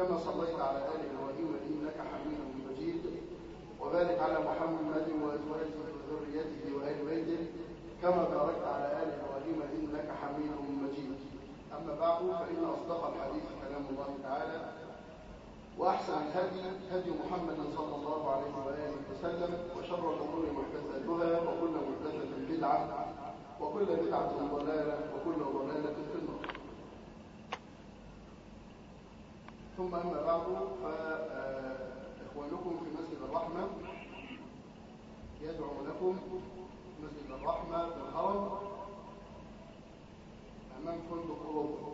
كما صليت على آل إبراهيم إنك حميد مجيد وبارك على محمد وأزواجه وذريته وآل بيته كما باركت على آل إبراهيم إنك حميد مجيد أما بعد فإن أصدق الحديث كلام الله تعالى وأحسن الهدي هدي محمد صلى الله عليه وآله وسلم وشر الأمور محدثاتها وكل محدثة بدعة وكل بدعة ضلالة وكل ضلالة في النار ثم أما بعد فإخوانكم في مسجد الرحمة يدعو لكم مسجد الرحمة في الهرم أمام فندق أوروبا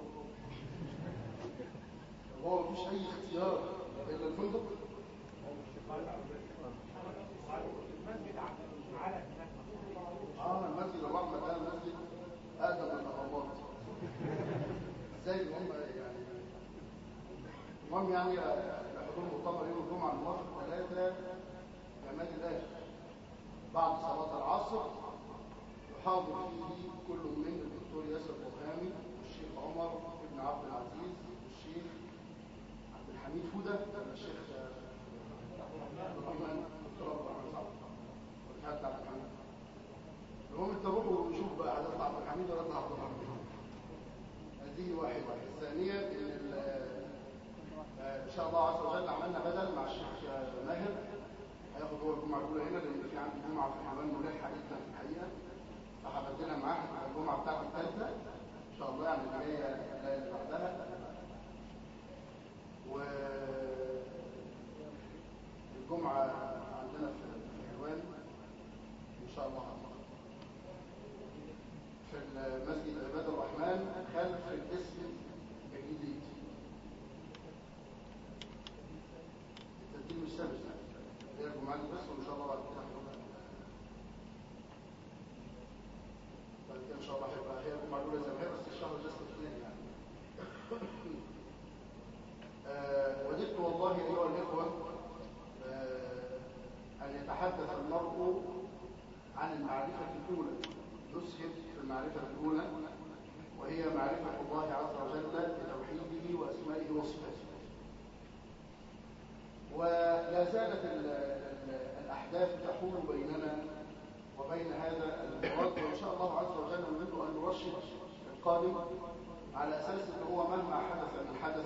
هو مفيش أي اختيار إلا الفندق اه المسجد الرحمة ده مسجد أقدم من الأهرامات ازاي ان هم يعني المهم يعني حضور مؤتمر يوم الجمعة الموافق ثلاثة جماد الآخر بعد صلاة العصر يحاضر فيه كل من الدكتور ياسر برهامي والشيخ عمر بن عبد العزيز والشيخ عبد الحميد فودة ولا الشيخ عبد الرحمن دكتور عبد الرحمن صعب والحاج عبد الحميد المهم انت روحوا وشوف بقى هتطلع عبد الحميد ولا تطلع عبد الرحمن هذه واحدة الثانية ان ان شاء الله عز وجل عملنا بدل مع الشيخ ماهر هياخد هو الجمعة الأولى هنا لأن في عندي جمعة في حلوان ملحة جدا في الحقيقة فهبدلها معاه هتبقى الجمعة بتاعتي الثالثة إن شاء الله يعني اللي جاية اللي بعدها و الجمعة عندنا في حلوان إن شاء الله في المسجد عباد الرحمن خلف الاسم الجديد التسجيل مش ثابت هي الجمعة دي بس وإن شاء الله بعد كده هنروح بعد كده إن شاء الله هيبقى هي الجمعة الأولى زي ما هي بس الشهر لسه اثنين يعني آه وددت والله أيها الإخوة آه أن يتحدث المرء عن المعرفة الأولى يسهب في المعرفة الأولى وهي معرفة الله عز وجل بتوحيده وأسمائه وصفاته ولا زالت الأحداث تحول بيننا وبين هذا المراد وإن شاء الله عز وجل نريد أن نرشد القادم على أساس أنه هو مهما حدث من حدث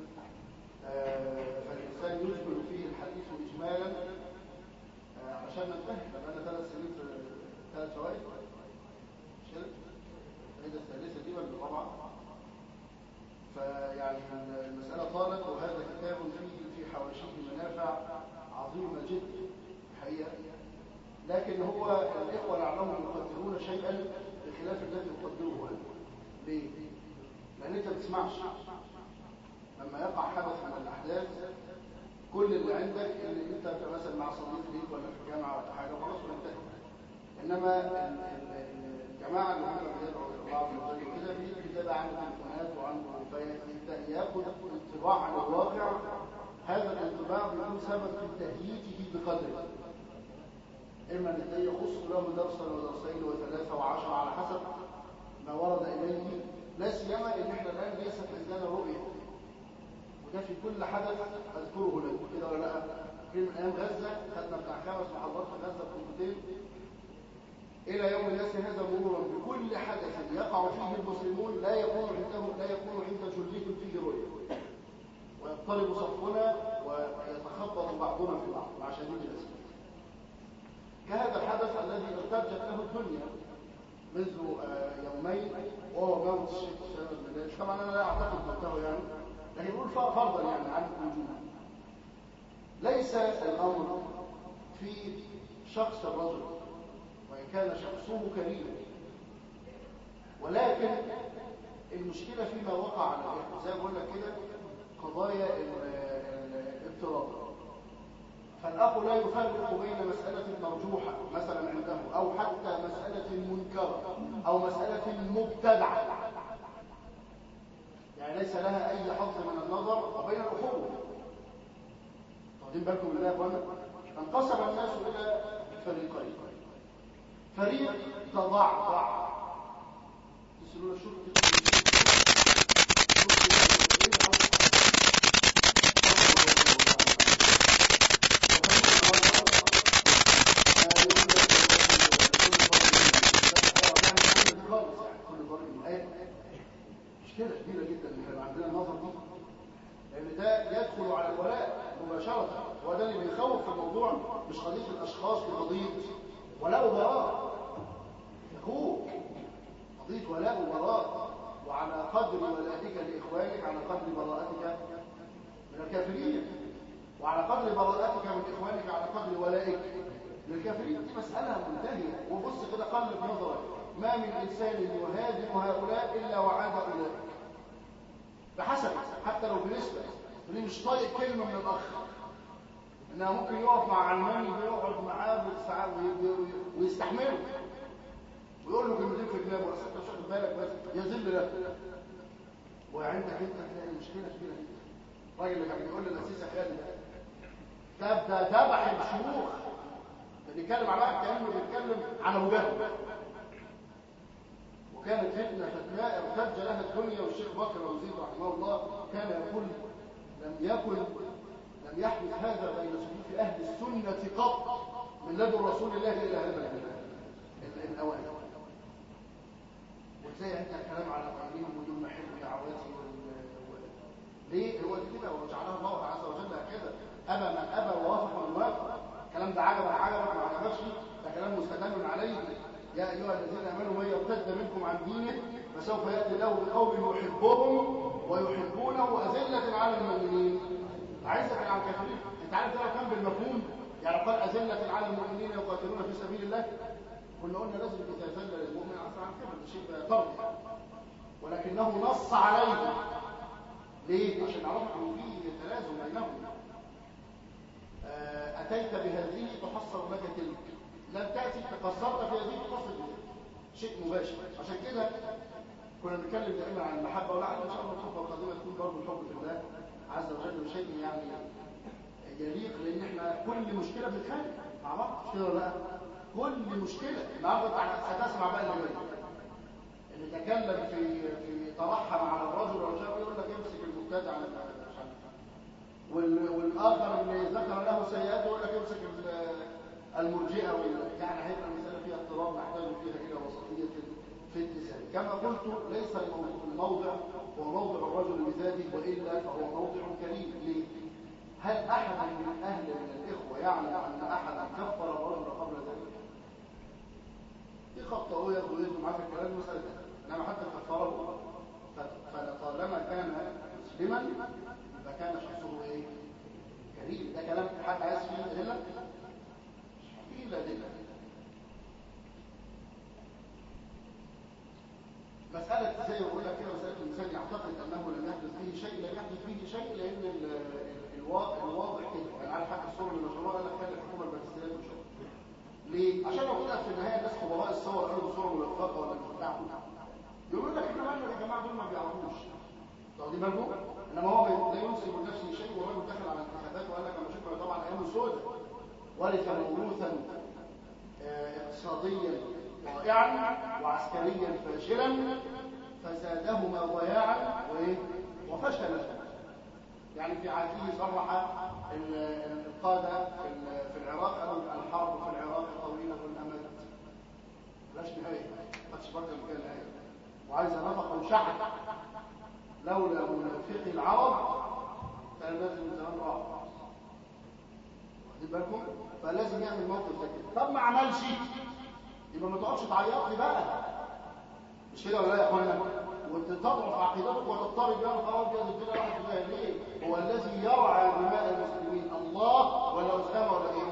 فالإنسان يجمل فيه الحديث إجمالا عشان ننتهي لأن ثلاث سنين في ثلاث فوائد مش كده؟ الفائدة الثالثة دي ولا الرابعة؟ فيعني المسألة طالت وهذا كتاب فيه في حواشيه منافع عظيمة جدا الحقيقة لكن هو الإخوة لعلهم يقدرون شيئا بخلاف الذي يقدره أنت ليه؟ لأن أنت ما بتسمعش لما يقع حدث من الأحداث كل اللي عندك ان انت مثلا مع صديق ليك ولا في الجامعه ولا حاجه خلاص وانتهى انما الجماعه اللي هم بيدعوا الى الله عز وجل كده بيجي كده عنده تليفونات وعنده فيبدا ياخد انطباع عن الواقع هذا الانطباع بيكون سبب في تهييجه بقدره اما ان يخص له درسا ودرسين وثلاثه وعشره على حسب ما ورد اليه لا سيما ان احنا الان ليست عندنا رؤيه وده في كل حدث اذكره لكم كده ولا لا في من ايام غزه خدنا بتاع خمس محاضرات في غزه في الى يوم الناس هذا مرورا بكل حدث يقع فيه المسلمون لا يكون عندهم لا يكون عند جلهم فيه رؤيه ويضطرب صفنا ويتخبط بعضنا في بعض مع شديد الاسف كهذا الحدث الذي ارتجت له الدنيا منذ يومين وهو موت الشيخ الشباب المدارس طبعا انا لا اعتقد موته يعني لكن يقول فرضا يعني عن الوجود ليس الامر في شخص الرجل وان كان شخصه كريما ولكن المشكله فيما وقع على زي ما بقول لك كده قضايا الاضطراب فالاخ لا يفرق بين مساله مرجوحه مثلا عنده او حتى مساله منكره او مساله مبتدعه يعني ليس لها اي حظ من النظر وبين الاخوه واخدين بالكم من يا اخوانا انقسم الناس الى فريقين فريق تضعضع تسالون شرطه يدخل على الولاء مباشرة وده اللي بيخوف في الموضوع مش قضية الأشخاص قضية ولاء وبراء أخوك قضية ولاء وبراء وعلى قدر ولائك لإخوانك على قدر براءتك من الكافرين وعلى قدر براءتك من إخوانك على قدر ولائك للكافرين دي مسألة منتهية وبص كده قلب نظرك ما من إنسان يهاجم هؤلاء إلا وعاد أولئك بحسب حتى لو بنسبة اللي مش طايق كلمة من الأخ إنها ممكن يقف مع علماني ويقعد معاه ويستحمله ويقول له كلمتين في جنابه بس انت مش واخد بالك بس يذل لك وعندك انت تلاقي مشكله كبيره جدا الراجل اللي كان بيقول للاسيس خالد ده ده ذبح الشيوخ بيتكلم على واحد كانه بيتكلم عن ابو جهل وكانت فتنه فتناء ارتج لها الدنيا والشيخ بكر وزيد رحمه الله كان يقول لم يكن لم يحدث هذا بين صفوف اهل السنه قط من لدن رسول الله الى هذا الاوائل وتلاقي انت الكلام على قائلين بدون محل دعواتي ليه هو كده وجعلها الله عز وجل هكذا ابى من ابى ووافق من وافق الكلام ده عجبك عجبك ما عجبكش ده كلام مستدل عليه يا ايها الذين امنوا من يرتد منكم عن دينه فسوف ياتي الله بقوم يحبهم ويحبونه اذله على المؤمنين عايزك على الكافرين انت عارف ده كان بالمفهوم يعني قال اذله على المؤمنين يقاتلون في سبيل الله كنا قلنا لازم يتذلل للمؤمن عفوا عن كده ده شيء فرض ولكنه نص عليه ليه عشان نعرف ان في تلازم بينهم اتيت بهذه تحصل لك تلك لم تاتي تقصرت في هذه تقصر شيء مباشر عشان كده كنا بنتكلم دائما عن المحبه ولعل ان شاء الله الخطبه القادمه تكون برضه الحب في الله عز وجل بشيء يعني يليق لان احنا كل مشكله بنتخانق مع بعض مش كده ولا لا كل مشكلة النهارده هتسمع بقى اللي اللي تكلم في في ترحم على الرجل او شيء يقول لك امسك المبتدع على والاخر اللي ذكر له سيئات يقول لك امسك المرجئه يعني هيبقى المساله فيها اضطراب نحتاج فيها الى وسطيه في التسامح كما قلت ليس الموضع هو موضع الرجل بذاته والا فهو موضع كريم ليه؟ هل احد من اهل من الاخوه يعلم ان احدا كفر الرجل قبل ذلك؟ دي خطة هو ياخد ويدوا معاه في الكلام مسألة إنما حتى كفره فطالما كان مسلما يبقى كان شخصه إيه؟ كريم ده كلام حد عايز فيه أدلة؟ مش فيه إلا أدلة مسألة زي ما بقول لك كده مسألة الإنسان يعتقد أنه لم يحدث به شيء لم يحدث به شيء لأن الواضح كده يعني عارف حتى الصورة اللي مشروع قال لك كان الحكومة الباكستانية مش ليه؟ عشان لو طلعت في النهايه الناس خبراء الصور قالوا صوره ملفقه ولا مش بتاعته يقولوا لك احنا مالنا يا جماعه دول ما بيعرفوش واخدين بالكم؟ انما هو لا ينسب لنفسه شيء والراجل دخل على الانتخابات وقال لك انا شفنا طبعا ايام السوداء ورث موروثا اقتصاديا ضائعا وعسكريا فاشلا فزادهما ضياعا وايه؟ وفشلا يعني في عهده صرح القادة في العراق قالوا الحرب في العراق طويلة الأمد لاش نهاية ما تشبك المكان نهاية وعايز نفق وشعب لولا منافق العرب كان لازم من زمان راح واخدين بالكم فلازم يعمل موقف زي كده طب ما عملش يبقى ما تقعدش تعيط لي بقى مش كده ولا يا اخوانا وتضعف عقيدتك وتضطرب يا نهار ابيض الدنيا راحت فيها ليه؟ هو الذي يرعى دماء المسلمين الله ولا اسامه ولا ايه؟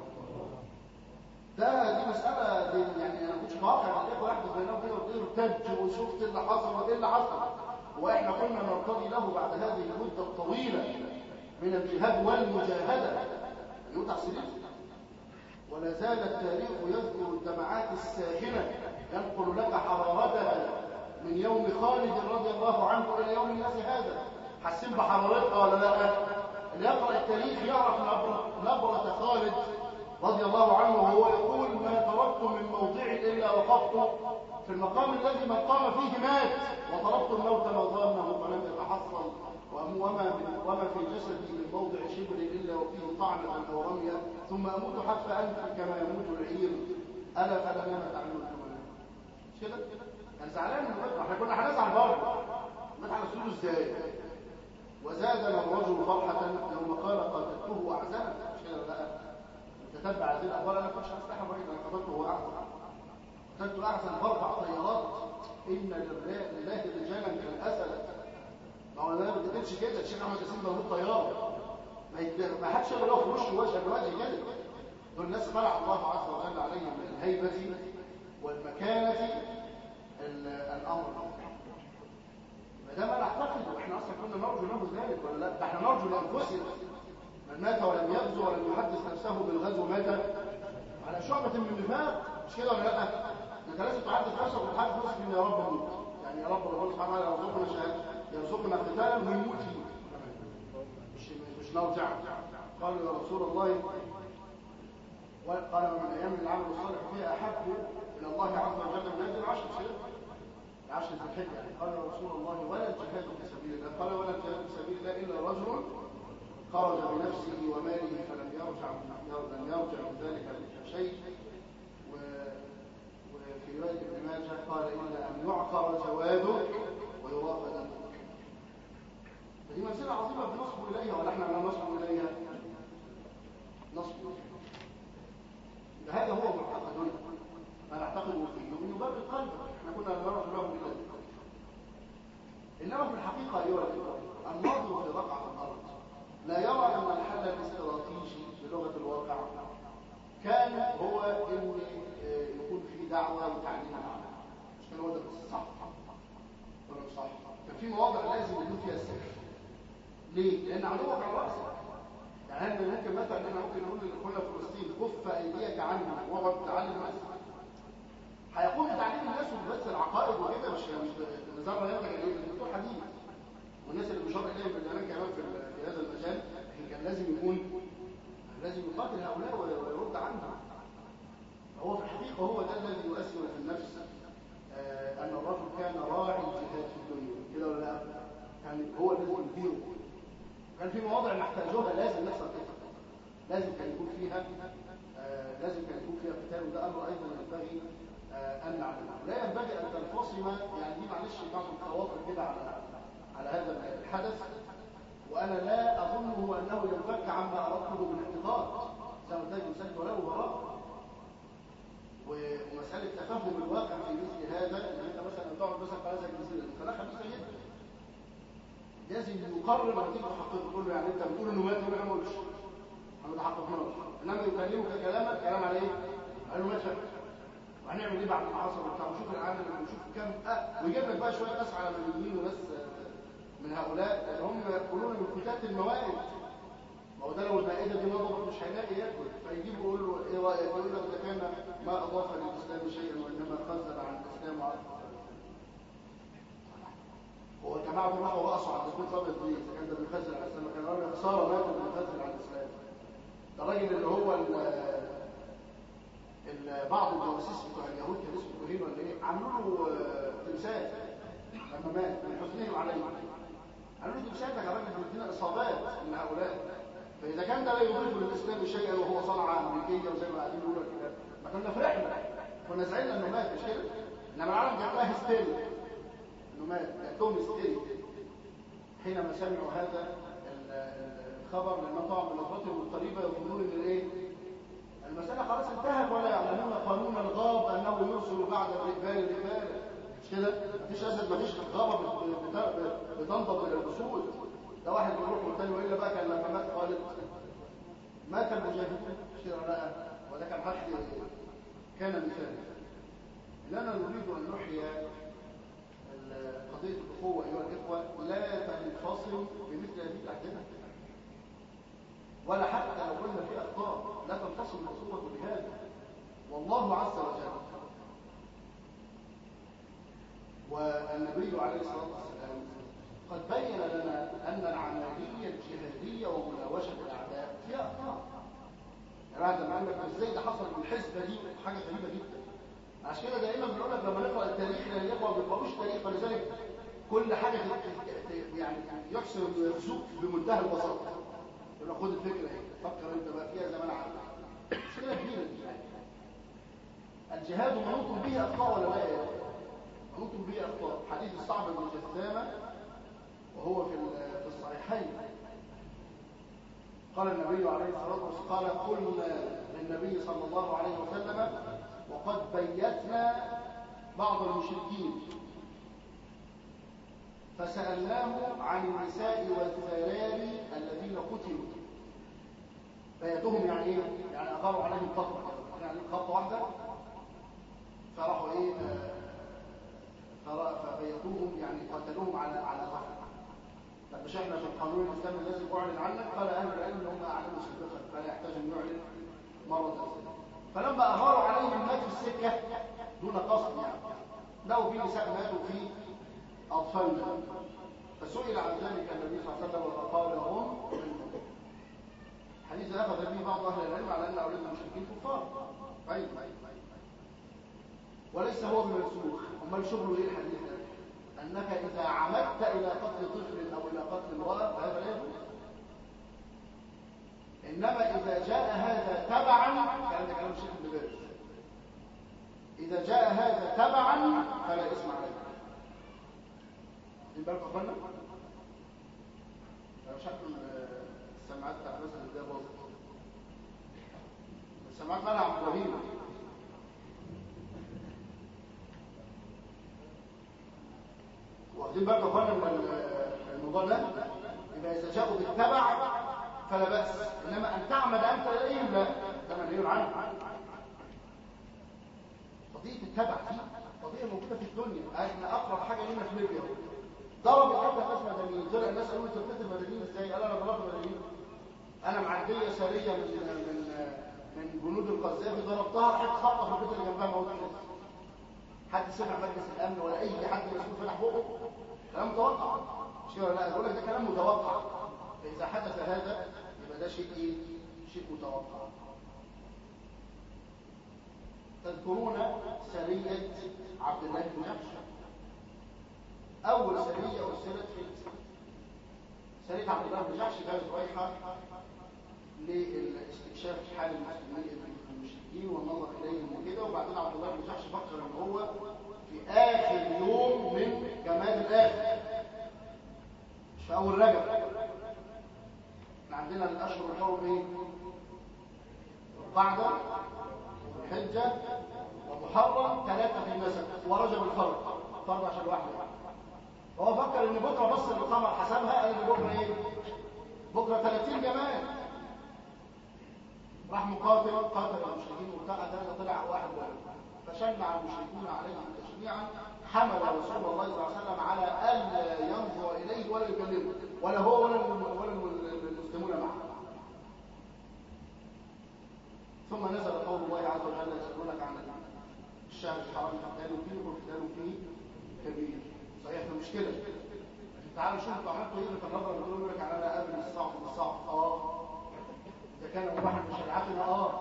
ده دي مساله دي يعني انا كنتش متوقع ان الاخوه يحدث بينهم كده وتقول ارتج وشفت اللي حصل وايه اللي حصل واحنا كنا نرتضي له بعد هذه المده الطويله من الجهاد والمجاهده يقطع سليم ولا زال التاريخ يذكر الجماعات الساخنه ينقل لك حرارتها من يوم خالد رضي الله عنه الى يوم الناس هذا حاسين بحرارتها ولا لا اللي يقرا التاريخ يعرف نبره, نبرة خالد رضي الله عنه وهو يقول ما تركت من موضع الا وقفت في المقام الذي من قام فيه مات وطلبت الموت ما ظنه فلم يتحصل وما وما في جسدي من موضع شبر الا وفيه طعنه او رميه ثم اموت حتى انفي كما يموت العير الا فلا ما تعملون مش كده كان زعلان من الرجل احنا كنا هنزعل برضه نزعل على اسلوبه ازاي وزادنا الرجل فرحة يوم قال قاتلته وأعزنا مش كده بقى تتبع هذه الأخبار أنا كنتش أستحى الراجل أنا قتلته وأعزن قتلت أعزن بأربع طيارات إن لله رجالا كالأسد ما هو ما بتقتلش كده الشيخ أحمد ياسين ضربوه طيارة ما حدش يقول له في وشه وجه بوجه كده دول الناس خلع الله عز وجل عليهم من الهيبة والمكانة الأمر ما دام انا اعتقد واحنا اصلا كنا نرجو له ذلك ولا لا ده احنا نرجو لانفسنا من مات ولم يغزو ولم يحدث نفسه بالغزو مات على شعبة من النفاق مش كده ولا لا انت لازم تحدث نفسك وتحدث نفسك ان يا رب موت يعني يا رب ربنا سبحانه وتعالى يرزقنا شهاده يرزقنا قتالا ونموت فيه مش مش نرجع قالوا يا رسول الله قال من الايام اللي عملوا الصالح فيها احب الى الله عز وجل من هذه العشر شهور عشر ذي الحجه يعني قال يا رسول الله ولا الجهاد في سبيل الله قال ولا الجهاد في سبيل الله الا رجل خرج بنفسه وماله فلم يرجع لم يرجع من ذلك شيء وفي روايه ابن ماجه قال الا ان يعقر جواده ويراق دمه فدي منزله عظيمه بنصب اليها ولا احنا لا نصب اليها نصب هذا هو معتقدنا ما نعتقده فيه ومن باب القلب احنا كنا نرى له بلاد انما في الحقيقه ايها الاخوه الناظر في رقعه الارض لا يرى ان الحل الاستراتيجي بلغه الواقع كان هو ان يكون في دعوه وتعليم العالم مش كان هو ده صح ولا مش صح كان في مواضع لازم يكون فيها السيف ليه؟ لان عدوك على راسك يعني احنا ممكن مثلا احنا ممكن نقول لاخواننا في فلسطين كف ايديك عني واقعد تعلم الناس هيقوم بتعليم الناس بس العقائد وكده مش مش نظام يرجع اليه الدكتور حديث والناس اللي بيشار اليهم بالزمان كمان في في هذا المجال كان لازم يكون لازم يقاتل هؤلاء ويرد عنهم فهو في الحقيقه هو ده الذي يؤثر في النفس آه ان الرجل كان راعي الجهاد في الدنيا كده ولا لا كان هو الذي يديره كان في مواضع نحتاجها لازم يحصل كده لازم كان يكون فيها آه لازم كان يكون فيها قتال وده امر ايضا ينبغي آه ان نعلمه لا ينبغي ان تنفصم يعني دي معلش بعض الخواطر كده على على هذا الحدث وانا لا اظنه انه ينفك عما اردته من اعتقاد زي ما قلت لك مساله ولا براء ومساله تفهم الواقع في مثل هذا ان انت مثلا تقعد مثلا في هذا الجزيره فده خبيثه جدا لازم يقرر لما تيجي تحقق تقول له يعني انت بتقول انه مات يقول انا ما قلتش انا ما حققناش انما يكلمك كلاما كلام على ايه؟ قال له مات وهنعمل ايه بعد ما حصل وبتاع وشوف العالم وشوف كم اه ويجيب لك بقى شويه ناس على مليونين وناس من هؤلاء اللي هم يقولون من فتات الموائد ما هو ده لو المائده دي نضبط مش هيلاقي ياكل فيجيب يقول له ايه رايك يقول له ده كان ما اضاف للاسلام شيئا وانما خزن عن الاسلام وعن هو الجماعه دول راحوا رقصوا على الدكتور ابيض ليه اذا كان ده بيخزن على الاسلام كان راجل خساره ماتوا بيخزن على الاسلام ده الراجل اللي هو بعض الجواسيس بتوع اليهود كان اسمه كوهين ولا ايه عملوا له تمثال لما مات من حزنهم عليه قالوا له تمثال ده كمان بيدينا اصابات من هؤلاء فاذا كان ده لا يضيف للاسلام شيئا وهو صنعه امريكيه وزي ما قاعدين يقولوا كده ما كنا فرحنا كنا زعلنا انه مات مش كده انما العالم كان لها هستيريا انه مات جاتهم هستيريا حينما سمعوا هذا الخبر لان طبعا من نظرتهم الطريبه يظنون ان الايه المسألة خلاص انتهت ولا يعلمون قانون الغاب أنه يرسل بعد الرجال رجالا مش كده؟ مفيش أسد مفيش غابة بتنضب إلى الأسود ده واحد يروح والتاني وإلا بقى كان لما مات خالد مات المجاهدون مش كده لا وده كان حد كان مثال إننا نريد أن نحيي قضية الأخوة أيها الإخوة لا تنفصل بمثل هذه الأحداث ولا حتى لو قلنا في اخطاء لا تنفصل الاخوه بهذا والله عز وجل والنبي عليه الصلاه والسلام قد بين لنا ان العمليه الجهاديه ومناوشه الاعداء فيها اخطاء يعني واحد لما عندك ازاي ده حصل بالحسبه دي حاجه غريبه جدا عشان كده دايما بنقول لك لما نقرا التاريخ لان الاخوه ما بيقراوش تاريخ فلذلك كل حاجه يعني يحسن يخزوك بمنتهى البساطه يبقى خد الفكره اهي فكر انت بقى فيها زمان عام مشكله كبيره دي الجهاد منوط به اخطاء ولا لا منوط به اخطاء حديث الصعب بن جثامه وهو في في الصحيحين قال النبي عليه الصلاة والسلام قال قلنا للنبي صلى الله عليه وسلم وقد بيتنا بعض المشركين فسألناه عن النساء والذراري الذين قتلوا بيتهم يعني ايه؟ يعني أقروا عليهم خطوة يعني خطوة واحدة فراحوا ايه فبيتوهم يعني قتلوهم على على ظهر طب مش احنا في القانون الاسلامي لازم اعلن عنك قال اهل العلم ان هم اعلنوا سابقا فلا يحتاج ان يعلن مره ثانيه فلما اغاروا عليهم مات في السكه دون قصد يعني لقوا في نساء ماتوا في اطفال فسئل عن ذلك النبي صلى الله عليه وسلم فقال هم حديث اخذ به بعض اهل العلم على ان اولاد المشركين كفار طيب وليس هو بمنسوخ امال شغله ايه الحديث ده انك اذا عمدت الى قتل طفل او الى قتل امراه فهذا لا يجوز انما اذا جاء هذا تبعا كان ده كلام الشيخ ابن باز اذا جاء هذا تبعا فلا اسم عليه دي بالك اخوانا شكل السماعات بتاع الناس اللي ده باظت السماعات مالها عبد الرحيم واخدين بالكم اخوانا من الموضوع ده يبقى اذا جاءوا بالتبع فلا باس انما ان تعمد انت اليهم لا ده منهي عنه قضيه التبع دي قضيه موجوده في الدنيا احنا اقرب حاجه لنا في ليبيا ضرب حتى الناس مدنيين طلع الناس قالوا انت بتقتل مدنيين ازاي قال انا ضربت مدنيين انا معديه سريه من من من جنود القذافي ضربتها حته خبطه في البيت اللي جنبها موت الناس حد سمع مجلس الامن ولا اي حد مسؤول فتح بقه كلام متوقع مش كده لا بقول لك ده كلام متوقع فاذا حدث هذا يبقى ده شيء ايه شيء متوقع تذكرون سريه عبد الله بن جحش اول سريه ارسلت في سريه عبد الله بن جحش كانت رايحه لاستكشاف حال المسلمين المشركين والنظر اليهم وكده وبعدين عبد الله بن جحش فكر ان هو في اخر يوم من جماد الاخر مش في اول رجب احنا عندنا الاشهر الحرم ايه القعده والحجه ومحرم ثلاثه في النسب ورجب الفرد فرد عشان واحده فهو فكر ان بكره بص القمر حسبها قال ان بكره ايه بكره 30 جماد راح مقاتل قاتل المشركين وبتاع ده طلع واحد واحد فشنع المشركون عليه تشنيعا حمل رسول الله صلى الله عليه وسلم على الا ينظر اليه ولا يكلمه ولا هو ولا ولا المسلمون معه ثم نزل قول الله عز وجل يسالونك عن الشهر الحرام قتال فيه وقتال فيه كبير صحيح ده مشكله تعالوا شوفوا انتوا عملتوا ايه في النظر بتقولوا لك على لا قبل الصعب الصعب اه إذا كان مباحا من شريعتنا اه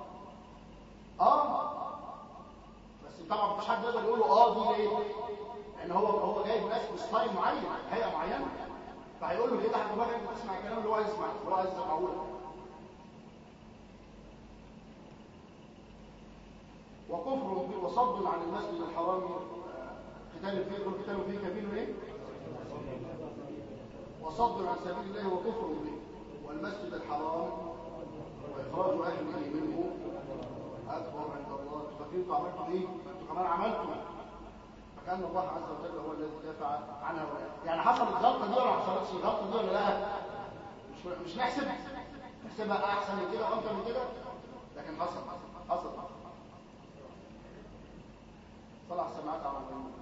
اه بس طبعا مفيش حد يقدر يقول له اه دي ليه؟ لان هو هو جايب ناس بستايل معين هيئه معينه فهيقول له كده حد بقى انت تسمع الكلام اللي هو عايز يسمعه اللي هو عايز يسمعه لك وكفر وصد عن المسجد الحرام قتال فيه يقول قتال فيه كبير ايه؟ وصد عن سبيل الله وكفر به والمسجد الحرام واخراج اهله منه اكبر عند الله فاكرين انتوا عملتوا ايه انتوا كمان عملتوا فكان الله عز وجل هو الذي دافع عنها يعني حصلت غلطه دي ولا ما حصلتش الغلطه دي ولا لا مش مش نحسب نحسبها احسن من كده وانت من كده لكن حصل حصل طلع السماعات على الغيوم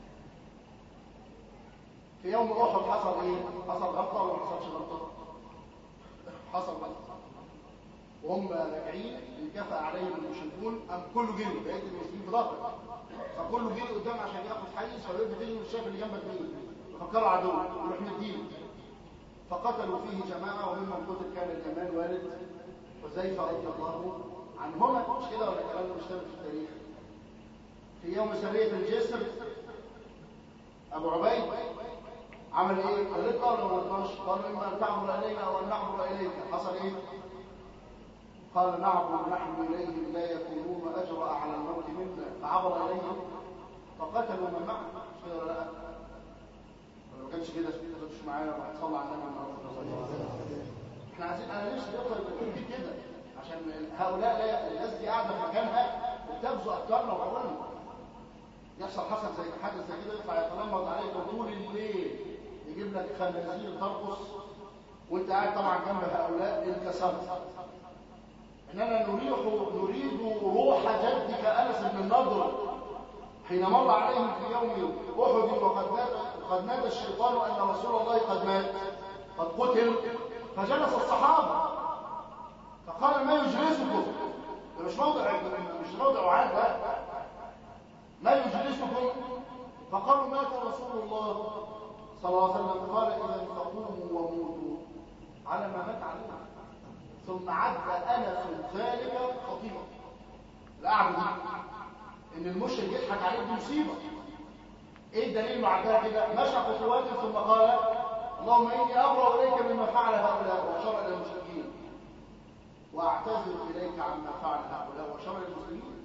في يوم احد حصل ايه حصل غلطه ولا ما حصلش غلطه حصل غلطه وهم راجعين انكفى عليهم المشركون ام كله جري بقيه المسلمين في ظهره فكله جري قدام عشان ياخد حيز فيقول تجري مش شايف اللي جنبك مين ففكروا عدو يروح مدينه فقتلوا فيه جماعه وممن قتل كان اليمان والد حذيفه رضي الله عنهما مش كده ولا كلام مش ثابت في التاريخ في يوم سريه الجسر ابو عبيد عمل ايه قال ولا ما قالش قال اما ان تعبر الينا او ان نعبر اليك حصل ايه قال نعبر نحن اليهم لا يكونون اجرا على الموت منا فعبر اليهم فقتلوا من معه مش كده ولا لا لو كانش كده ما تبقاش معانا وهتصلي على النبي احنا عايزين انا نفسي يوصل يكون كده عشان هؤلاء لا الناس دي قاعده في مكانها وبتبذوا افكارنا وعقولنا يحصل حصل زي حاجه زي كده يطلع يتنمط عليك طول الليل يجيب لك خنازير ترقص وانت قاعد طبعا جنب هؤلاء انكسرت اننا نريح نريد روح جدك انس بن النضر حين مر عليهم في يوم احد وقد نادى قد نادى الشيطان ان رسول الله قد مات قد قتل فجلس الصحابه فقال ما يجلسكم ده مش موضع مش موضع وعاد ده ما يجلسكم فقالوا مات رسول الله صلى الله عليه وسلم قال اذا فقوموا وموتوا على ما مات عليه ثم عد انس ذلك خطيبا القعده دي ان المشرك يضحك عليك دي مصيبه ايه الدليل انه عدها كده مشى خطوات ثم قال اللهم اني ابرا اليك مما فعل هؤلاء واشار الى المشركين واعتذر اليك عما فعل هؤلاء واشار الى المسلمين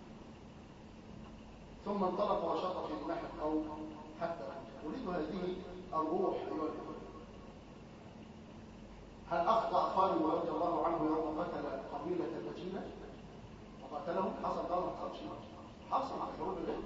ثم انطلق وشط في جناح القوم حتى اريد هذه الروح ايها الاخوه هل اخطا خالد رضي الله عنه يوم قتل قبيله المدينه وقتلهم حصل ده ما حصلش حصل على حروب الليل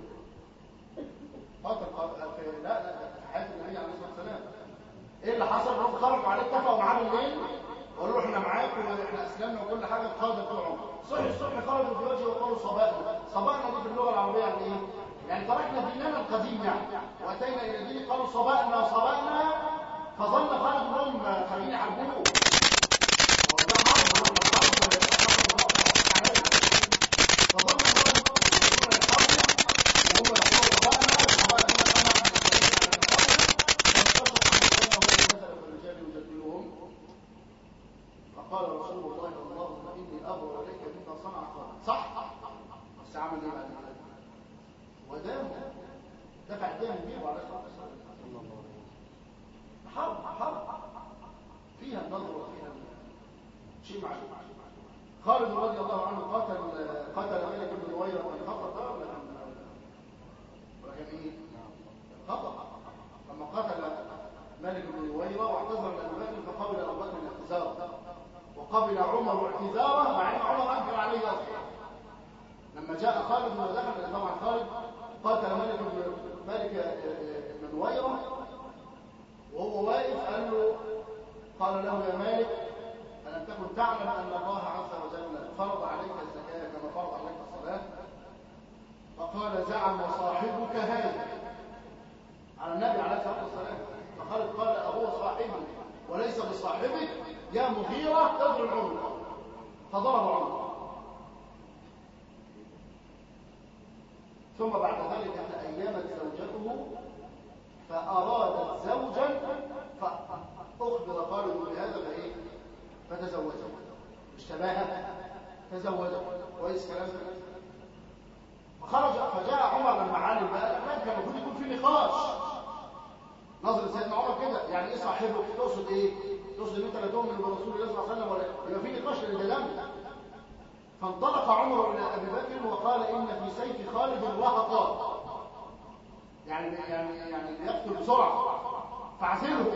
قتل في لا لا في حياه النبي عليه الصلاه والسلام ايه اللي حصل انهم خرجوا عليه اتفقوا معاه بالليل وقالوا له احنا معاك واحنا اسلمنا وكل حاجه قاده طول عمره صحي الصبح خرجوا في وجهه وقالوا صباحنا صباحنا دي في اللغه العربيه يعني ايه يعني تركنا ديننا القديم يعني واتينا الى دين قالوا صباحنا صباحنا فظن خالد انهم خارجين يحاربوه فقال رسول الله اللهم اني ابرا اليك مما صنع خالد صح بس عمل ايه بعد كده ودام دفع الدم بيه عليه الصلاه والسلام حرب حرب فيها النظر وفيها شيء معلوم خالد رضي الله عنه قتل قتل ملك بن نويرة من خطأ ولا كان ولا كان ايه؟ خطأ لما قتل ملك بن نويرة واعتذر لأبو بكر فقبل أبو بكر الاعتذار وقبل عمر اعتذاره مع ان عمر انكر عليه اصلا لما جاء خالد ودخل طبعا خالد قاتل ملك بن ملك بن نويرة وهو واقف قال له قال له يا مالك ألم تكن تعلم أن الله عز وجل فرض عليك الزكاة كما فرض عليك الصلاة فقال زعم صاحبك هذا على النبي عليه الصلاة والسلام فخالد قال أهو صاحبك وليس بصاحبك يا مغيرة اضرب عمره فضرب عمره ثم بعد ذلك تأيمت زوجته فأرادت زوجا فأخبر خالد بهذا فإيه فتزوجه اشتباها تزوجه كويس كلام فخرج فجاء عمر لما علم بقى الأحلام كان المفروض يكون في نقاش نظر سيدنا عمر كده يعني ايه صاحبك تقصد ايه تقصد ان انت لا تؤمن برسول الله صلى الله عليه وسلم ولا يبقى في نقاش لان ده دم فانطلق عمر الى ابي بكر وقال ان في سيف خالد رهقا يعني يعني يعني يقتل بسرعه فاعزله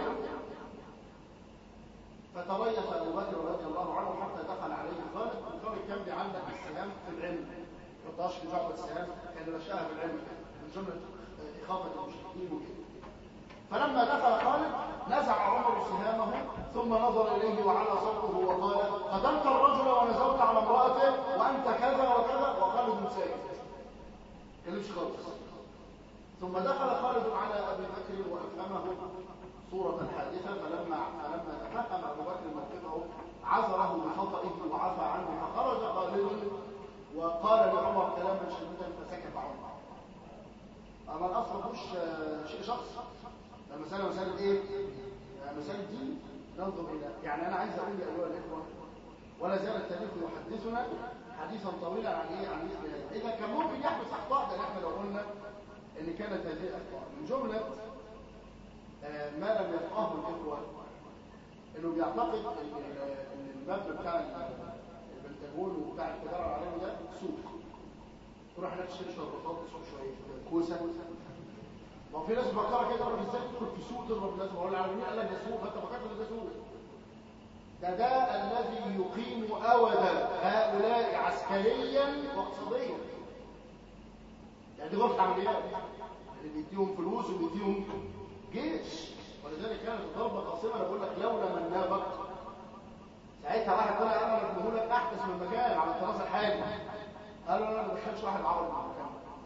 فتريث ابو بكر رضي الله عنه حتى دخل عليه خالد وخالد كان بيعلق السهام في العلم ما يحطهاش في جعبه السهام كان رشاها في العلم من جمله اخافه المشركين وكده فلما دخل خالد نزع عمر سهامه ثم نظر اليه وعلى صوته وقال قتلت الرجل ونزلت على امراته وانت كذا وكذا وخالد ساكت كلمش خالص ثم دخل خالد على ابي بكر وافهمه صورة الحادثة فلما فلما تفهم ابو بكر موقفه عذره بخطئه وعفى عنه فخرج خالد وقال لعمر كلاما شديدا فسكت عمر اما الاصل مش شيء شخص المسألة مسألة ايه؟ مسألة دين ننظر الى يعني انا عايز اقول ايها الاخوة ولا زال التاريخ يحدثنا حديثا طويلا عن ايه؟ عن مثل هذا اذا كان ممكن يحدث اخطاء ده احنا لو قلنا ان كانت هذه اخطاء من جملة ما لم يفقهه الاخوة انه بيعتقد ان المبنى بتاع البنتاجون وبتاع التجارة العالمي ده سوق تروح هناك تشتري شوية بطاطس وشوية كوسة ما هو في ناس مفكره كده يقول لك ازاي تدخل في سوق تضرب الناس ما هو العالمين قال لك ده سوق فانت فكرت ان ده سوق ده ده الذي يقيم اودا هؤلاء عسكريا واقتصاديا يعني دي غرفه عمليات اللي بيديهم فلوس وبيديهم جيش ولذلك كانت الضربه قاسمه انا بقول لك لولا من نابق ساعتها واحد طلع قال انا بديه لك احدث من مكان على التراث الحالي قال له انا ما بدخلش واحد عربي في المكان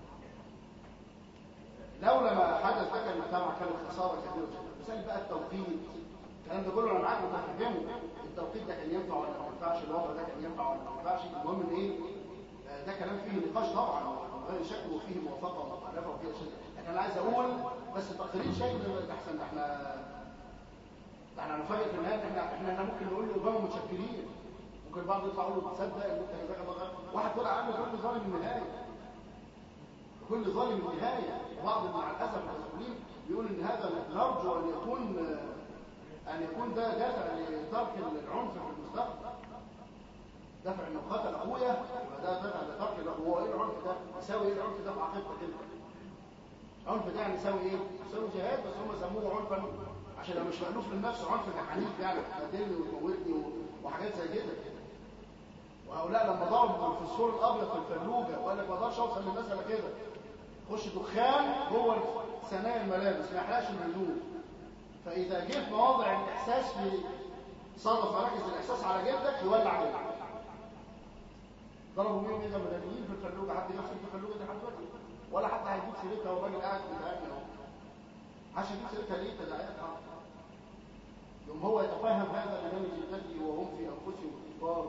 لولا ما حدث ده كان المجتمع كانت خساره كبيره جدا مثال بقى التوقيت الكلام ده كله انا معاك متفهمه التوقيت ده كان ينفع ولا ما ينفعش الوضع ده كان ينفع ولا ما ينفعش المهم ان ايه ده كلام فيه نقاش طبعا غير شك وفيه موافقه ومخالفه وفيه اشياء لكن انا عايز اقول بس تقرير شيء ده احسن احنا ده احنا هنفاجئ في النهايه احنا احنا احنا ممكن نقول لاوباما متشكرين ممكن البعض يطلع يقول له تصدق ان انت جزاك الله خير واحد طلع عامل كل ظالم النهايه كل ظالم النهايه وبعض مع الاسف المسؤولين بيقول ان هذا نرجو ان يكون ان يكون ده دافع لترك العنف في المستقبل دافع انه قتل اخويا يبقى ده دافع لترك هو ايه العنف ده يساوي ايه العنف ده في عقيدتك انت عنف ده يعني يساوي ايه يساوي جهاد بس هم سموه عنفا عشان لو مش مألوف للنفس عنف عنيف يعني قتلني وموتني وحاجات زي كده وهؤلاء لما ضربوا في السور الابيض في الفلوجه وقال لك ما اقدرش اوصل للمساله كده خش دخان جوه ثنايا الملابس ما يحرقش الهدوم فاذا جه في مواضع الاحساس في صادف مراكز الاحساس على جلدك يولع جلدك ضربوا مين كده مدنيين في الفلوجه حد يغسل في الفلوجه دي حد دلوقتي ولا حتى هيجيب سيرتها والراجل قاعد بيتهنى اهو عشان يجيب سيرتها ليه تداعيات حق يوم هو يتفهم هذا لمن جلدته وهم في انفسهم كفار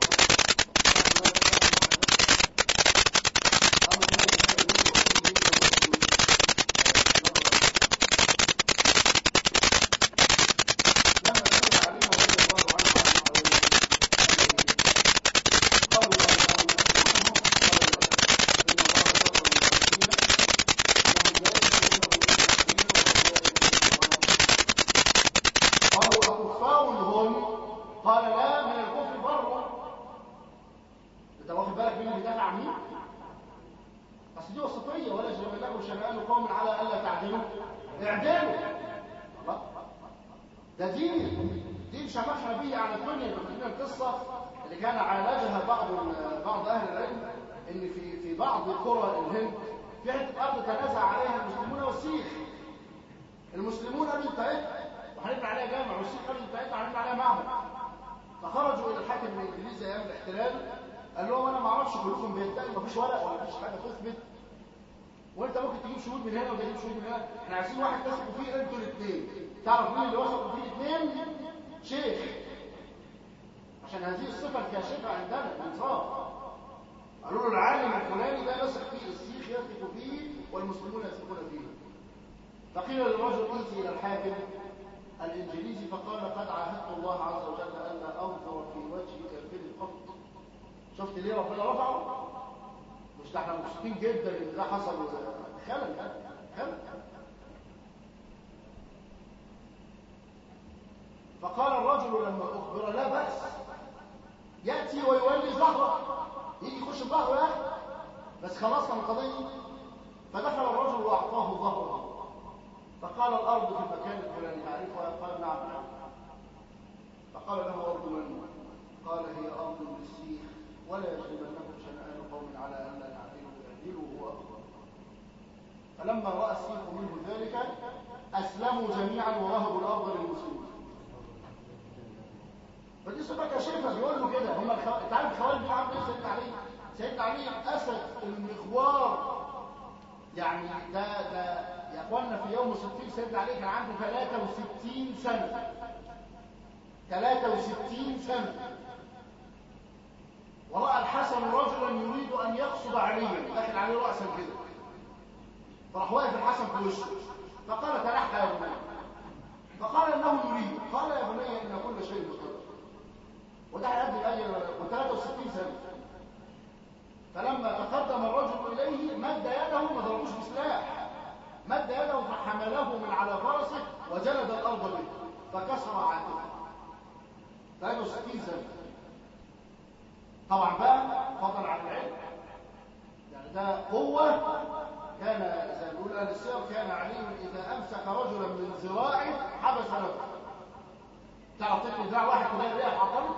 كان زي ما بيقول اهل السير كان علي اذا امسك رجلا من ذراعه حبس نفسه تعطيك ذراع واحد تلاقي ريح عطلت